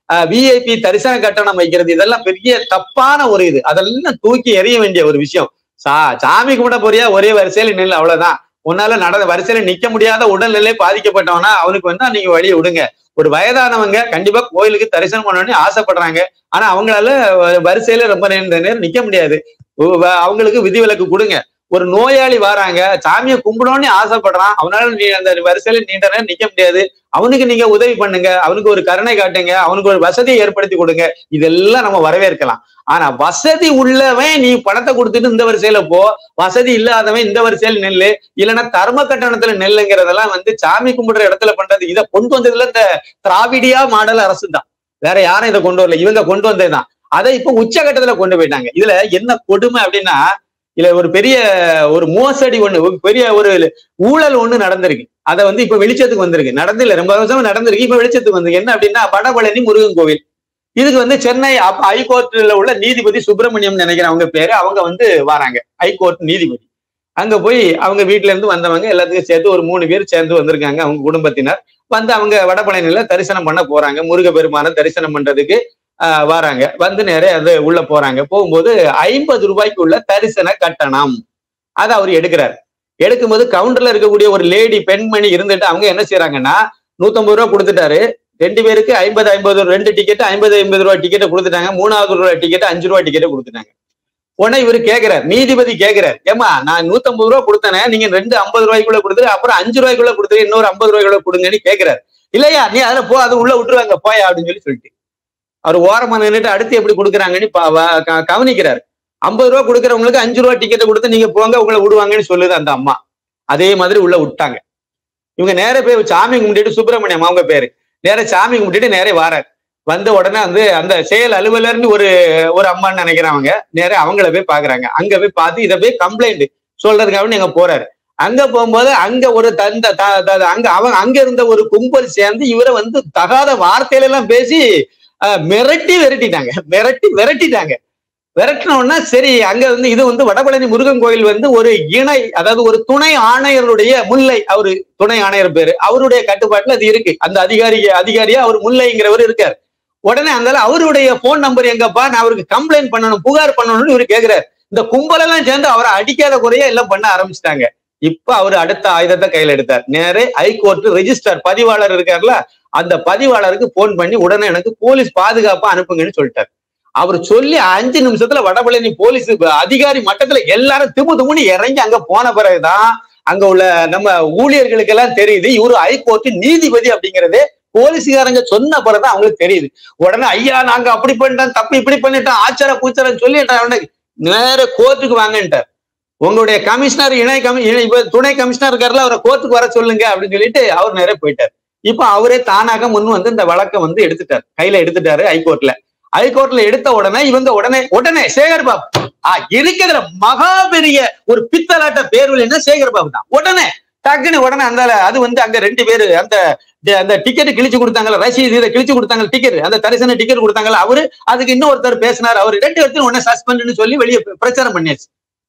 விஐபி தரிசன கட்டணம் வைக்கிறது இதெல்லாம் பெரிய தப்பான ஒரு இது அதெல்லாம் தூக்கி எறிய வேண்டிய ஒரு விஷயம் சா சாமி கும்பிட போறியா ஒரே வரிசையில நில்லு அவ்வளவுதான் உன்னால நடந்த வரிசையில நிக்க முடியாத உடல்நிலை பாதிக்கப்பட்டவனா அவனுக்கு வேணா நீங்க வழியை விடுங்க ஒரு வயதானவங்க கண்டிப்பா கோயிலுக்கு தரிசனம் பண்ணணும்னு ஆசைப்படுறாங்க ஆனா அவங்களால வ- வரிசையில ரொம்ப நேரம் நேரம் நிக்க முடியாது உ- வ- அவங்களுக்கு விதிவிலக்கு கொடுங்க ஒரு நோயாளி வராங்க சாமியை கும்பிடணும்னு ஆசைப்படுறான் அவனால நீ அந்த வரிசையில நீண்ட நேரம் நிக்க முடியாது அவனுக்கு நீங்க உதவி பண்ணுங்க அவனுக்கு ஒரு கருணை காட்டுங்க அவனுக்கு ஒரு வசதியை ஏற்படுத்தி கொடுங்க இதெல்லாம் நம்ம வரவேற்கலாம் ஆனா வசதி உள்ளவன் நீ பணத்தை கொடுத்துட்டு இந்த வரிசையில போ வசதி இல்லாதவன் இந்த வரிசையில நெல்லு இல்லைன்னா தர்ம கட்டணத்துல நெல்லுங்கிறதெல்லாம் வந்து சாமி கும்பிடுற இடத்துல பண்றது இதை கொண்டு வந்ததுல இந்த திராவிடியா மாடல் அரசு தான் வேற யாரும் இதை கொண்டு வரல இவங்க கொண்டு வந்ததுதான் அதை இப்ப உச்சகட்டத்துல கொண்டு போயிட்டாங்க இதுல என்ன கொடுமை அப்படின்னா இதுல ஒரு பெரிய ஒரு மோசடி ஒண்ணு ஒரு பெரிய ஒரு ஊழல் ஒண்ணு நடந்திருக்கு அதை வந்து இப்ப வெளிச்சத்துக்கு வந்திருக்கு நடந்து இல்ல ரொம்ப வருஷம் நடந்திருக்கு இப்ப வெளிச்சத்துக்கு வந்திருக்கு என்ன அப்படின்னா வடபழனி முருகன் கோவில் இதுக்கு வந்து சென்னை அப்- ஹைகோர்ட்ல உள்ள நீதிபதி சுப்பிரமணியம் நினைக்கிறேன் அவங்க பேரு அவங்க வந்து வராங்க ஹைகோர்ட் நீதிபதி அங்க போய் அவங்க வீட்ல இருந்து வந்தவங்க எல்லாத்துக்கும் சேர்த்து ஒரு மூணு பேர் சேர்ந்து வந்திருக்காங்க அவங்க குடும்பத்தினர் வந்து அவங்க வடபழனியில தரிசனம் பண்ண போறாங்க முருக பெருமான தரிசனம் பண்றதுக்கு ஆஹ் வராங்க வந்து நேரே அது உள்ள போறாங்க போகும்போது ஐம்பது ரூபாய்க்கு உள்ள தரிசன கட்டணம் அதை அவர் எடுக்கிறார் எடுக்கும்போது கவுண்டர்ல இருக்கக்கூடிய ஒரு லேடி பெண்மணி இருந்துட்டு அவங்க என்ன செய்யறாங்கன்னா நூத்தம்பது ரூபா கொடுத்துட்டாரு ரெண்டு பேருக்கு ஐம்பது ஐம்பது ரெண்டு டிக்கெட் ஐம்பது ஐம்பது ரூபா டிக்கெட்டை கொடுத்துட்டாங்க மூணாவது ரூபா டிக்கெட் அஞ்சு ரூபா டிக்கெட்டை கொடுத்துட்டாங்க உடனே இவரு கேக்குறார் நீதிபதி கேக்குறார் ஏமா நான் நூத்தம்பது ரூபா கொடுத்தேனே நீங்க ரெண்டு ஐம்பது ரூபாய்க்குள்ள கொடுத்துரு அப்புறம் அஞ்சு ரூபாய்க்குள்ள கொடுத்துரு இன்னொரு ஐம்பது ரூபாய்க்குள்ள கொடுங்கன்னு கேக்குறாரு இல்லையா நீ அதுல போ அது உள்ள விட்டுருவாங்க போயா அப்படின்னு சொல்லி சொல்லிட்டு அவர் ஓரமா நின்னுட்டு அடுத்து எப்படி கொடுக்குறாங்கன்னு பா- வ- க- கவனிக்கிறாரு ஐம்பது ரூபா கொடுக்குறவங்களுக்கு அஞ்சு ரூபா டிக்கெட்டை கொடுத்து நீங்க போங்க உங்களை விடுவாங்கன்னு சொல்லுது அந்த அம்மா அதே மாதிரி உள்ள விட்டாங்க இவங்க நேர போய் சாமி கும்பிட்டுட்டு சுப்பிரமணியம் அவங்க பேரு நேர சாமி கும்பிட்டுட்டு நேரே வாரார் வந்த உடனே வந்து அந்த செயல் அலுவலர்னு ஒரு ஒரு அம்மான்னு நினைக்கிறவங்க நேரா அவங்கள போய் பாக்குறாங்க அங்க போய் பார்த்து இதை போய் கம்ப்ளைண்ட் சொல்றதுக்காக நீங்க போறாரு அங்க போகும்போது அங்க ஒரு தந்த த- த- அங்க அவங்க அங்க இருந்த ஒரு கும்பல் சேர்ந்து இவரை வந்து தகாத வார்த்தையில எல்லாம் பேசி அஹ், மிரட்டி விரட்டிட்டாங்க மிரட்டி விரட்டிட்டாங்க விரட்டின உடனே சரி அங்க வந்து இது வந்து வடபழனி முருகன் கோயில் வந்து ஒரு இணை அதாவது ஒரு துணை ஆணையருடைய முல்லை அவரு துணை ஆணையர் பேரு அவருடைய கட்டுப்பாட்டுல அது இருக்கு அந்த அதிகாரி அதிகாரியா அவர் முல்லைங்கிறவர் இருக்கார் உடனே அந்த அவருடைய போன் நம்பர் எங்கப்பா நான் அவருக்கு கம்ப்ளைண்ட் பண்ணணும் புகார் பண்ணணும்னு இவரு கேக்குறாரு இந்த கும்பலெல்லாம் சேர்ந்து அவரை அடிக்காத குறைய எல்லாம் பண்ண ஆரம்பிச்சிட்டாங்க இப்ப அவர் அடுத்த ஆயுதத்தை கையில எடுத்தார் நேரே ஹைகோர்ட் ரெஜிஸ்டர் பதிவாளர் இருக்கார்ல அந்த பதிவாளருக்கு போன் பண்ணி உடனே எனக்கு போலீஸ் பாதுகாப்பா அனுப்புங்கன்னு சொல்லிட்டார் அவர் சொல்லி அஞ்சு நிமிஷத்துல வடபழனி போலீஸ் அதிகாரி மட்டத்துல எல்லாரும் திமு திமுன்னு இறங்கி அங்க போன பிறகுதான் அங்க உள்ள நம்ம ஊழியர்களுக்கு எல்லாம் தெரியுது இவரு ஹைகோர்ட் நீதிபதி அப்படிங்கறது போலீஸ்காரங்க சொன்ன பிறகுதான் அவங்களுக்கு தெரியுது உடனே ஐயா நாங்க அப்படி பண்ணிட்டோம் தப்பு இப்படி பண்ணிட்டோம் ஆச்சார பூச்சாரம் சொல்லிட்டேன் நேர கோர்ட்டுக்கு வாங்கன்ட்டார் உங்களுடைய கமிஷனர் இணை கமி இணை- இப்ப துணை கமிஷனர் இருக்காருல அவரை கோர்ட்டுக்கு வர சொல்லுங்க அப்படின்னு சொல்லிட்டு அவர் நேரே போயிட்டார் இப்ப அவரே தானாக முன் வந்து இந்த வழக்கை வந்து எடுத்துட்டார் கையில எடுத்துட்டாரு ஹைகோர்ட்ல ஹைகோர்ட்ல எடுத்த உடனே இவங்க உடனே உடனே சேகர் பாபு ஆ, இருக்கிறதுல மகா பெரிய ஒரு பித்தலாட்ட பேர்வழி என்ன சேகர் பாபு தான் உடனே டக்குன்னு உடனே அந்த அது வந்து அங்க ரெண்டு பேரு அந்த ட- அந்த டிக்கெட் கிழிச்சு கொடுத்தாங்கல்ல ரசீது இதை கிழிச்சு கொடுத்தாங்க டிக்கெட் அந்த தரிசன டிக்கெட் கொடுத்தாங்கல்ல அவரு அதுக்கு இன்னொருத்தர் பேசினார் அவர் ரெண்டு பேர்த்தையும் உடனே சஸ்பெண்ட்னு சொல்லி வெளியே பிரச்சாரம் பண்ணியாச்சு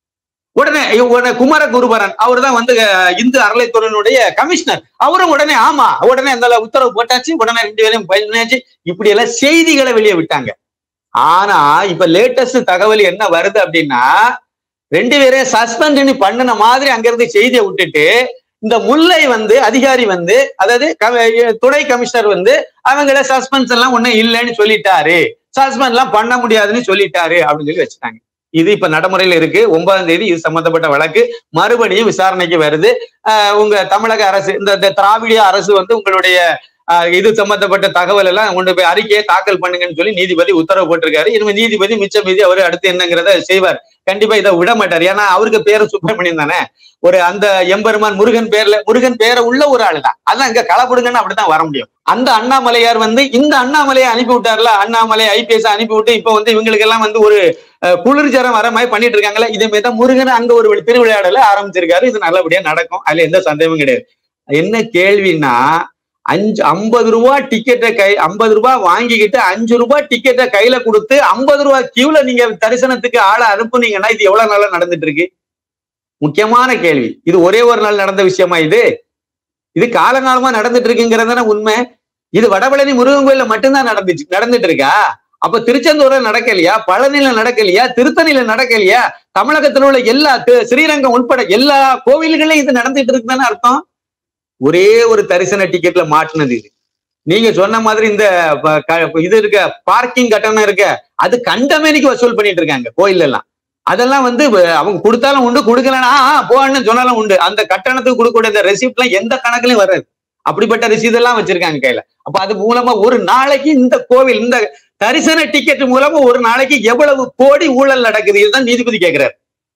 உடனே இவ- உடனே குமார குருபரன் அவர் தான் வந்து அஹ், இந்து அறளைத்துறையினுடைய கமிஷனர் அவரும் உடனே ஆமா உடனே அந்த உத்தரவு போட்டாச்சு உடனே ரெண்டு பேரையும் பண்ணியாச்சு இப்படி எல்லாம் செய்திகளை வெளியே விட்டாங்க ஆனா இப்ப லேட்டஸ்ட் தகவல் என்ன வருது அப்படின்னா ரெண்டு பேரையும் சஸ்பெண்ட் பண்ணின மாதிரி அங்கிருந்து செய்தியை விட்டுட்டு இந்த முல்லை வந்து அதிகாரி வந்து அதாவது க- துணை கமிஷனர் வந்து அவங்கள சஸ்பென்ஸ் எல்லாம் ஒண்ணும் இல்லைன்னு சொல்லிட்டாரு சஸ்பெண்ட் எல்லாம் பண்ண முடியாதுன்னு சொல்லிட்டாரு அப்படின்னு சொல்லி வச்சுட்டாங்க இது இப்ப நடைமுறையில இருக்கு ஒன்பதாம் தேதி இது சம்பந்தப்பட்ட வழக்கு மறுபடியும் விசாரணைக்கு வருது ஆஹ் உங்க தமிழக அரசு இந்த இந்த திராவிடிய அரசு வந்து உங்களுடைய ஆஹ் இது சம்பந்தப்பட்ட தகவல் எல்லாம் கொண்டு போய் அறிக்கையை தாக்கல் பண்ணுங்கன்னு சொல்லி நீதிபதி உத்தரவு போட்டிருக்காரு இனிமே நீதிபதி மிச்ச மீதி அவர் அடுத்து என்னங்கிறத செய்வார் கண்டிப்பா இதை விட மாட்டார் ஏன்னா அவருக்கு பேரு சுப்பிரமணியம் தானே ஒரு அந்த எம்பெருமான் முருகன் பேர்ல முருகன் பேரை உள்ள ஒரு ஆளு தான் அதான் இங்க களப்படுங்கன்னு அப்படித்தான் வர முடியும் அந்த அண்ணாமலையார் வந்து இந்த அண்ணாமலையை அனுப்பி விட்டார்ல அண்ணாமலை ஐபிஎஸ் அனுப்பி விட்டு இப்ப வந்து இவங்களுக்கு எல்லாம் வந்து ஒரு அஹ், குளிர்ஜரம் வர மாதிரி பண்ணிட்டு இருக்காங்களே இதே மாதிரி தான் முருகன் அங்க ஒரு திருவிளையாடல ஆரம்பிச்சிருக்காரு இது நல்லபடியா நடக்கும் அதுல எந்த சந்தேகமும் கிடையாது என்ன கேள்வின்னா அஞ்சு ஐம்பது ரூபா டிக்கெட்டை கை ஐம்பது ரூபாய் வாங்கிக்கிட்டு அஞ்சு ரூபாய் டிக்கெட்டை கையில கொடுத்து ஐம்பது ரூபாய் கியூல நீங்க தரிசனத்துக்கு ஆளை அனுப்புனீங்கன்னா இது எவ்வளவு நாளா நடந்துட்டு இருக்கு முக்கியமான கேள்வி இது ஒரே ஒரு நாள் நடந்த விஷயமா இது இது காலங்காலமா நடந்துட்டு இருக்குங்கிறது தானே உண்மை இது வடபழனி முருகன் கோயில்ல மட்டும்தான் நடந்துச்சு நடந்துட்டு இருக்கா அப்ப திருச்செந்தூர்ல நடக்கலையா பழனில நடக்கலையா திருத்தணியில நடக்கலையா தமிழகத்துல உள்ள எல்லா தி- ஸ்ரீரங்கம் உட்பட எல்லா கோவில்களையும் இது நடந்துட்டு இருக்குதானே அர்த்தம் ஒரே ஒரு தரிசன டிக்கெட்ல மாட்டினது இது நீங்க சொன்ன மாதிரி இந்த ப- க- இது இருக்க பார்க்கிங் கட்டணம் இருக்க அது கண்டமேனிக்கு வசூல் பண்ணிட்டு இருக்காங்க கோயில் எல்லாம் அதெல்லாம் வந்து வ- அவங்க கொடுத்தாலும் உண்டு கொடுக்கலன்னா ஆ, ஆ, போன்னு சொன்னாலும் உண்டு அந்த கட்டணத்துக்கு கொடுக்கக்கூடிய இந்த ரெசிப்ட் எல்லாம் எந்த கணக்குலயும் வராது அப்படிப்பட்ட ரசீது எல்லாம் வச்சிருக்காங்க கையில அப்ப அது மூலமா ஒரு நாளைக்கு இந்த கோவில் இந்த தரிசன டிக்கெட் மூலமா ஒரு நாளைக்கு எவ்வளவு கோடி ஊழல் நடக்குது இதுதான் நீதிபதி கேக்குறாரு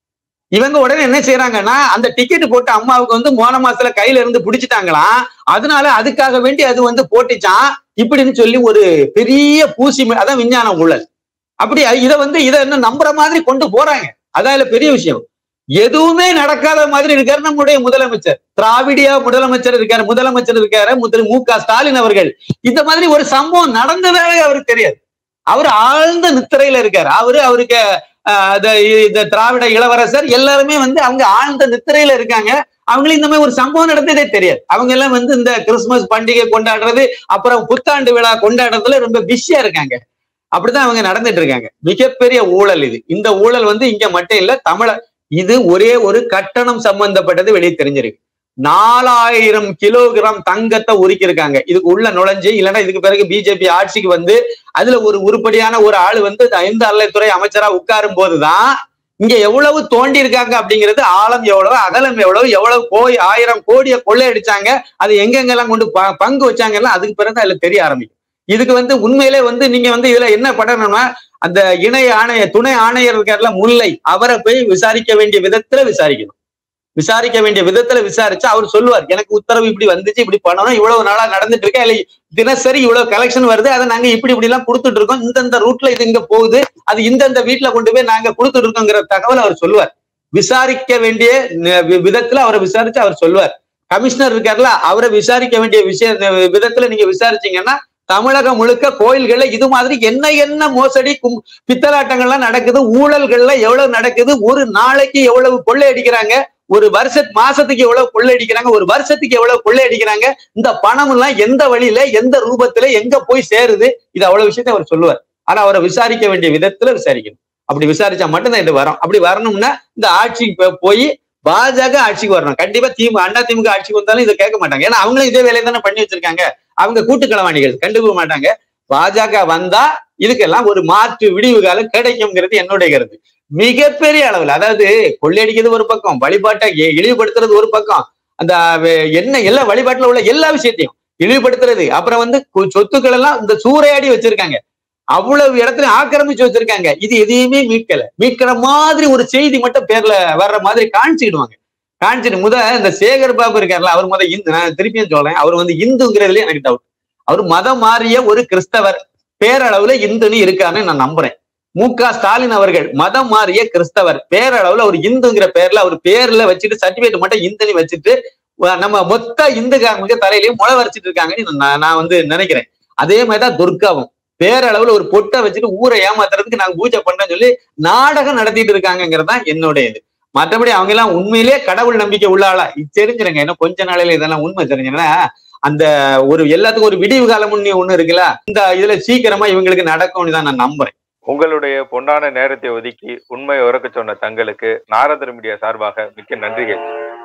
இவங்க உடனே என்ன செய்யறாங்கன்னா அந்த டிக்கெட் போட்ட அம்மாவுக்கு வந்து மோன மாசத்துல கையில இருந்து பிடிச்சிட்டாங்களாம் அதனால அதுக்காக வேண்டி அது வந்து போட்டுச்சான் இப்படின்னு சொல்லி ஒரு பெரிய பூசி ம- அதான் விஞ்ஞான ஊழல் அப்படி இதை வந்து இதை இன்னும் நம்புற மாதிரி கொண்டு போறாங்க அதான் இதுல பெரிய விஷயம் எதுவுமே நடக்காத மாதிரி இருக்காரு நம்முடைய முதலமைச்சர் திராவிடியா முதலமைச்சர் இருக்காரு முதலமைச்சர் இருக்காரு முதல் மு க ஸ்டாலின் அவர்கள் இந்த மாதிரி ஒரு சம்பவம் நடந்ததாலே அவருக்கு தெரியாது அவர் ஆழ்ந்த நித்திரையில இருக்காரு அவரு அவருக்கு ஆஹ், இந்த- இந்த திராவிட இளவரசர் எல்லாருமே வந்து அவங்க ஆழ்ந்த நித்திரையில இருக்காங்க அவங்களுக்கு இந்த மாதிரி ஒரு சம்பவம் நடந்ததே தெரியாது அவங்க எல்லாம் வந்து இந்த கிறிஸ்துமஸ் பண்டிகை கொண்டாடுறது அப்புறம் புத்தாண்டு விழா கொண்டாடுறதுல ரொம்ப பிஸியா இருக்காங்க அப்படிதான் அவங்க நடந்துட்டு இருக்காங்க மிகப்பெரிய ஊழல் இது இந்த ஊழல் வந்து இங்க மட்டும் இல்ல தமிழ இது ஒரே ஒரு கட்டணம் சம்பந்தப்பட்டது வெளியே தெரிஞ்சிருக்கு நாலாயிரம் கிலோகிராம் தங்கத்தை உருக்கியிருக்காங்க இதுக்கு உள்ள நுழைஞ்சு இல்லைன்னா இதுக்கு பிறகு பிஜேபி ஆட்சிக்கு வந்து அதுல ஒரு உருப்படியான ஒரு ஆள் வந்து ஐந்து அறநிலைத்துறை அமைச்சரா உட்காரும் போதுதான் இங்க எவ்வளவு தோண்டி இருக்காங்க அப்படிங்கிறது ஆழம் எவ்வளவு அகலம் எவ்வளவு எவ்வளவு கோய் ஆயிரம் கோடியை கொள்ளையடிச்சாங்க அது எங்கெங்கெல்லாம் கொண்டு ப- பங்கு வச்சாங்கல்லாம் அதுக்கு பிறகு அதுல தெரிய ஆரம்பிக்கும் இதுக்கு வந்து உண்மையிலே வந்து நீங்க வந்து இதுல என்ன பண்ணணும்னா அந்த இணை ஆணைய துணை ஆணையர் இருக்கார்ல முல்லை அவரை போய் விசாரிக்க வேண்டிய விதத்துல விசாரிக்கணும் விசாரிக்க வேண்டிய விதத்துல விசாரிச்சு அவர் சொல்லுவார் எனக்கு உத்தரவு இப்படி வந்துச்சு இப்படி பண்ணணும் இவ்வளவு நாளா நடந்துட்டு இருக்கேன் இல்லை தினசரி இவ்வளவு கலெக்ஷன் வருது அதை நாங்க இப்படி இப்படி எல்லாம் கொடுத்துட்டு இருக்கோம் இந்தந்த ரூட்ல இது இங்க போகுது அது இந்தந்த வீட்டுல கொண்டு போய் நாங்க கொடுத்துட்டு இருக்கோங்கிற தகவல் அவர் சொல்லுவார் விசாரிக்க வேண்டிய ந- வி- விதத்துல அவரை விசாரிச்சு அவர் சொல்லுவார் கமிஷனர் இருக்கார்ல அவரை விசாரிக்க வேண்டிய விஷய விதத்துல நீங்க விசாரிச்சீங்கன்னா தமிழகம் முழுக்க கோயில்கள்ல இது மாதிரி என்ன என்ன மோசடி கும் பித்தலாட்டங்கள்லாம் நடக்குது ஊழல்கள்ல எவ்வளவு நடக்குது ஒரு நாளைக்கு எவ்வளவு கொள்ளை அடிக்கிறாங்க ஒரு வருஷ மாசத்துக்கு எவ்வளவு கொள்ளை அடிக்கிறாங்க ஒரு வருஷத்துக்கு எவ்வளவு கொள்ளை அடிக்கிறாங்க இந்த பணம் எல்லாம் எந்த வழியில எந்த ரூபத்துல எங்க போய் சேருது இது அவ்வளவு விஷயத்தை அவர் சொல்லுவார் ஆனா அவரை விசாரிக்க வேண்டிய விதத்துல விசாரிக்கணும் அப்படி விசாரிச்சா மட்டும்தான் இது வரும் அப்படி வரணும்னா இந்த ஆட்சிக்கு போ- போய் பாஜக ஆட்சிக்கு வரணும் கண்டிப்பா திமுக அண்ணா திமுக ஆட்சிக்கு வந்தாலும் இதை கேட்க மாட்டாங்க ஏன்னா அவங்களும் இதே வேலையை தானே பண்ணி வச்சிருக்காங்க அவங்க கூட்டு களவாணிகள் கண்டுக்க மாட்டாங்க பாஜக வந்தா இதுக்கெல்லாம் ஒரு மாற்று விடிவு காலம் கிடைக்கும்ங்கிறது என்னுடைய கருத்து மிகப்பெரிய அளவில் அதாவது கொள்ளையடிக்கிறது ஒரு பக்கம் வழிபாட்டை இ- இழிவுபடுத்துறது ஒரு பக்கம் அந்த வே- என்ன எல்லா வழிபாட்டுல உள்ள எல்லா விஷயத்தையும் இழிவுபடுத்துறது அப்புறம் வந்து கு- சொத்துக்கள் எல்லாம் இந்த சூறையாடி வச்சிருக்காங்க அவ்வளவு இடத்துல ஆக்கிரமிச்சு வச்சிருக்காங்க இது எதையுமே மீட்கல மீட்கிற மாதிரி ஒரு செய்தி மட்டும் பேர்ல வர்ற மாதிரி காமிச்சுக்கிடுவாங்க காமிச்சிட்டு முத இந்த சேகர் பாபு இருக்காருல்ல அவர் முத இந்து நான் திருப்பியும் சொல்றேன் அவர் வந்து இந்துங்கிறதுல எனக்கு டவுட் அவர் மதம் மாறிய ஒரு கிறிஸ்தவர் பேரளவுல இந்துன்னு இருக்காருன்னு நான் நம்புறேன் மு க ஸ்டாலின் அவர்கள் மதம் மாறிய கிறிஸ்தவர் பேரளவுல ஒரு இந்துங்கிற பேர்ல அவர் பேர்ல வச்சுட்டு சர்டிபிகேட் மட்டும் இந்துன்னு வச்சுட்டு வ- நம்ம மொத்த இந்துக்காரங்களுக்கு தலையிலயும் முளை வரைச்சிட்டு இருக்காங்கன்னு நான் நான் வந்து நினைக்கிறேன் அதே மாதிரிதான் துர்காவும் பேரளவுல ஒரு பொட்டை வச்சுட்டு ஊரை ஏமாத்துறதுக்கு நாங்க பூஜை பண்றேன்னு சொல்லி நாடகம் நடத்திட்டு இருக்காங்கிறது தான் என்னுடைய இது மற்றபடி அவங்க எல்லாம் உண்மையிலேயே கடவுள் நம்பிக்கை உள்ள ஆளா இது தெரிஞ்சிருங்க இன்னும் கொஞ்ச நாளையில இதெல்லாம் உண்மை தெரிஞ்சுன்னா அந்த ஒரு எல்லாத்துக்கும் ஒரு விடிவு காலம் ஒண்ணு இருக்குல்ல இந்த இதுல சீக்கிரமா இவங்களுக்கு நடக்கும்னு தான் நான் நம்புறேன்
உங்களுடைய பொன்னான நேரத்தை ஒதுக்கி உண்மை உறக்க சொன்ன தங்களுக்கு நாரதர் மீடியா சார்பாக மிக்க நன்றிகள்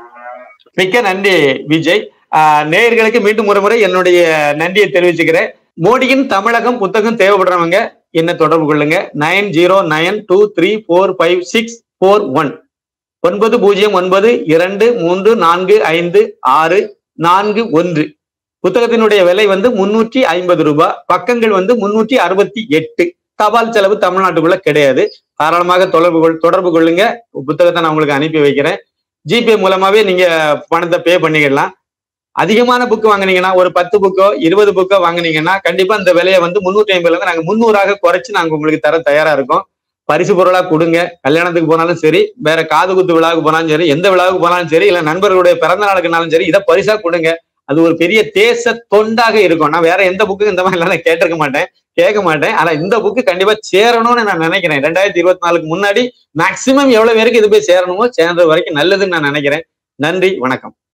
மிக்க நன்றி விஜய் ஆஹ் நேயர்களுக்கு மீண்டும் ஒரு முறை என்னுடைய நன்றியை தெரிவிச்சுக்கிறேன் மோடியின் தமிழகம் புத்தகம் தேவைப்படுறவங்க என்ன தொடர்பு கொள்ளுங்க nine zero nine two three four five six four one ஒன்பது பூஜ்ஜியம் ஒன்பது இரண்டு மூன்று நான்கு ஐந்து ஆறு நான்கு ஒன்று புத்தகத்தினுடைய விலை வந்து முன்னூற்றி ஐம்பது ரூபாய் பக்கங்கள் வந்து முன்னூற்றி அறுபத்தி எட்டு தபால் செலவு தமிழ்நாட்டுக்குள்ள கிடையாது தாராளமாக தொடர்பு கொள் தொடர்பு கொள்ளுங்க புத்தகத்தை நான் உங்களுக்கு அனுப்பி வைக்கிறேன் ஜிபே மூலமாவே நீங்க பணத்தை பே பண்ணிக்கலாம் அதிகமான புக் வாங்குனீங்கன்னா ஒரு பத்து புக்கோ இருபது புக்கோ வாங்குனீங்கன்னா கண்டிப்பா இந்த விலையை வந்து முன்னூற்றி ஐம்பதுல இருந்து நாங்க முந்நூறாக குறைச்சு நாங்க உங்களுக்கு தர தயாரா இருக்கோம் பரிசு பொருளா கொடுங்க கல்யாணத்துக்கு போனாலும் சரி வேற காது குத்து விழாவுக்கு போனாலும் சரி எந்த விழாவுக்கு போனாலும் சரி இல்ல நண்பர்களுடைய பிறந்த நாளுக்குனாலும் சரி இதை பரிசா கொடுங்க அது ஒரு பெரிய தேச தொண்டாக இருக்கும் நான் வேற எந்த புக்கு இந்த மாதிரி எல்லாம் நான் கேட்டிருக்க மாட்டேன் கேட்க மாட்டேன் ஆனா இந்த புக்கு கண்டிப்பா சேரணும்னு நான் நினைக்கிறேன் ரெண்டாயிரத்தி இருபத்தி நாலுக்கு முன்னாடி மேக்சிமம் எவ்வளவு பேருக்கு இது போய் சேரணுமோ சேர்றது வரைக்கும் நல்லதுன்னு நான் நினைக்கிறேன் நன்றி வணக்கம்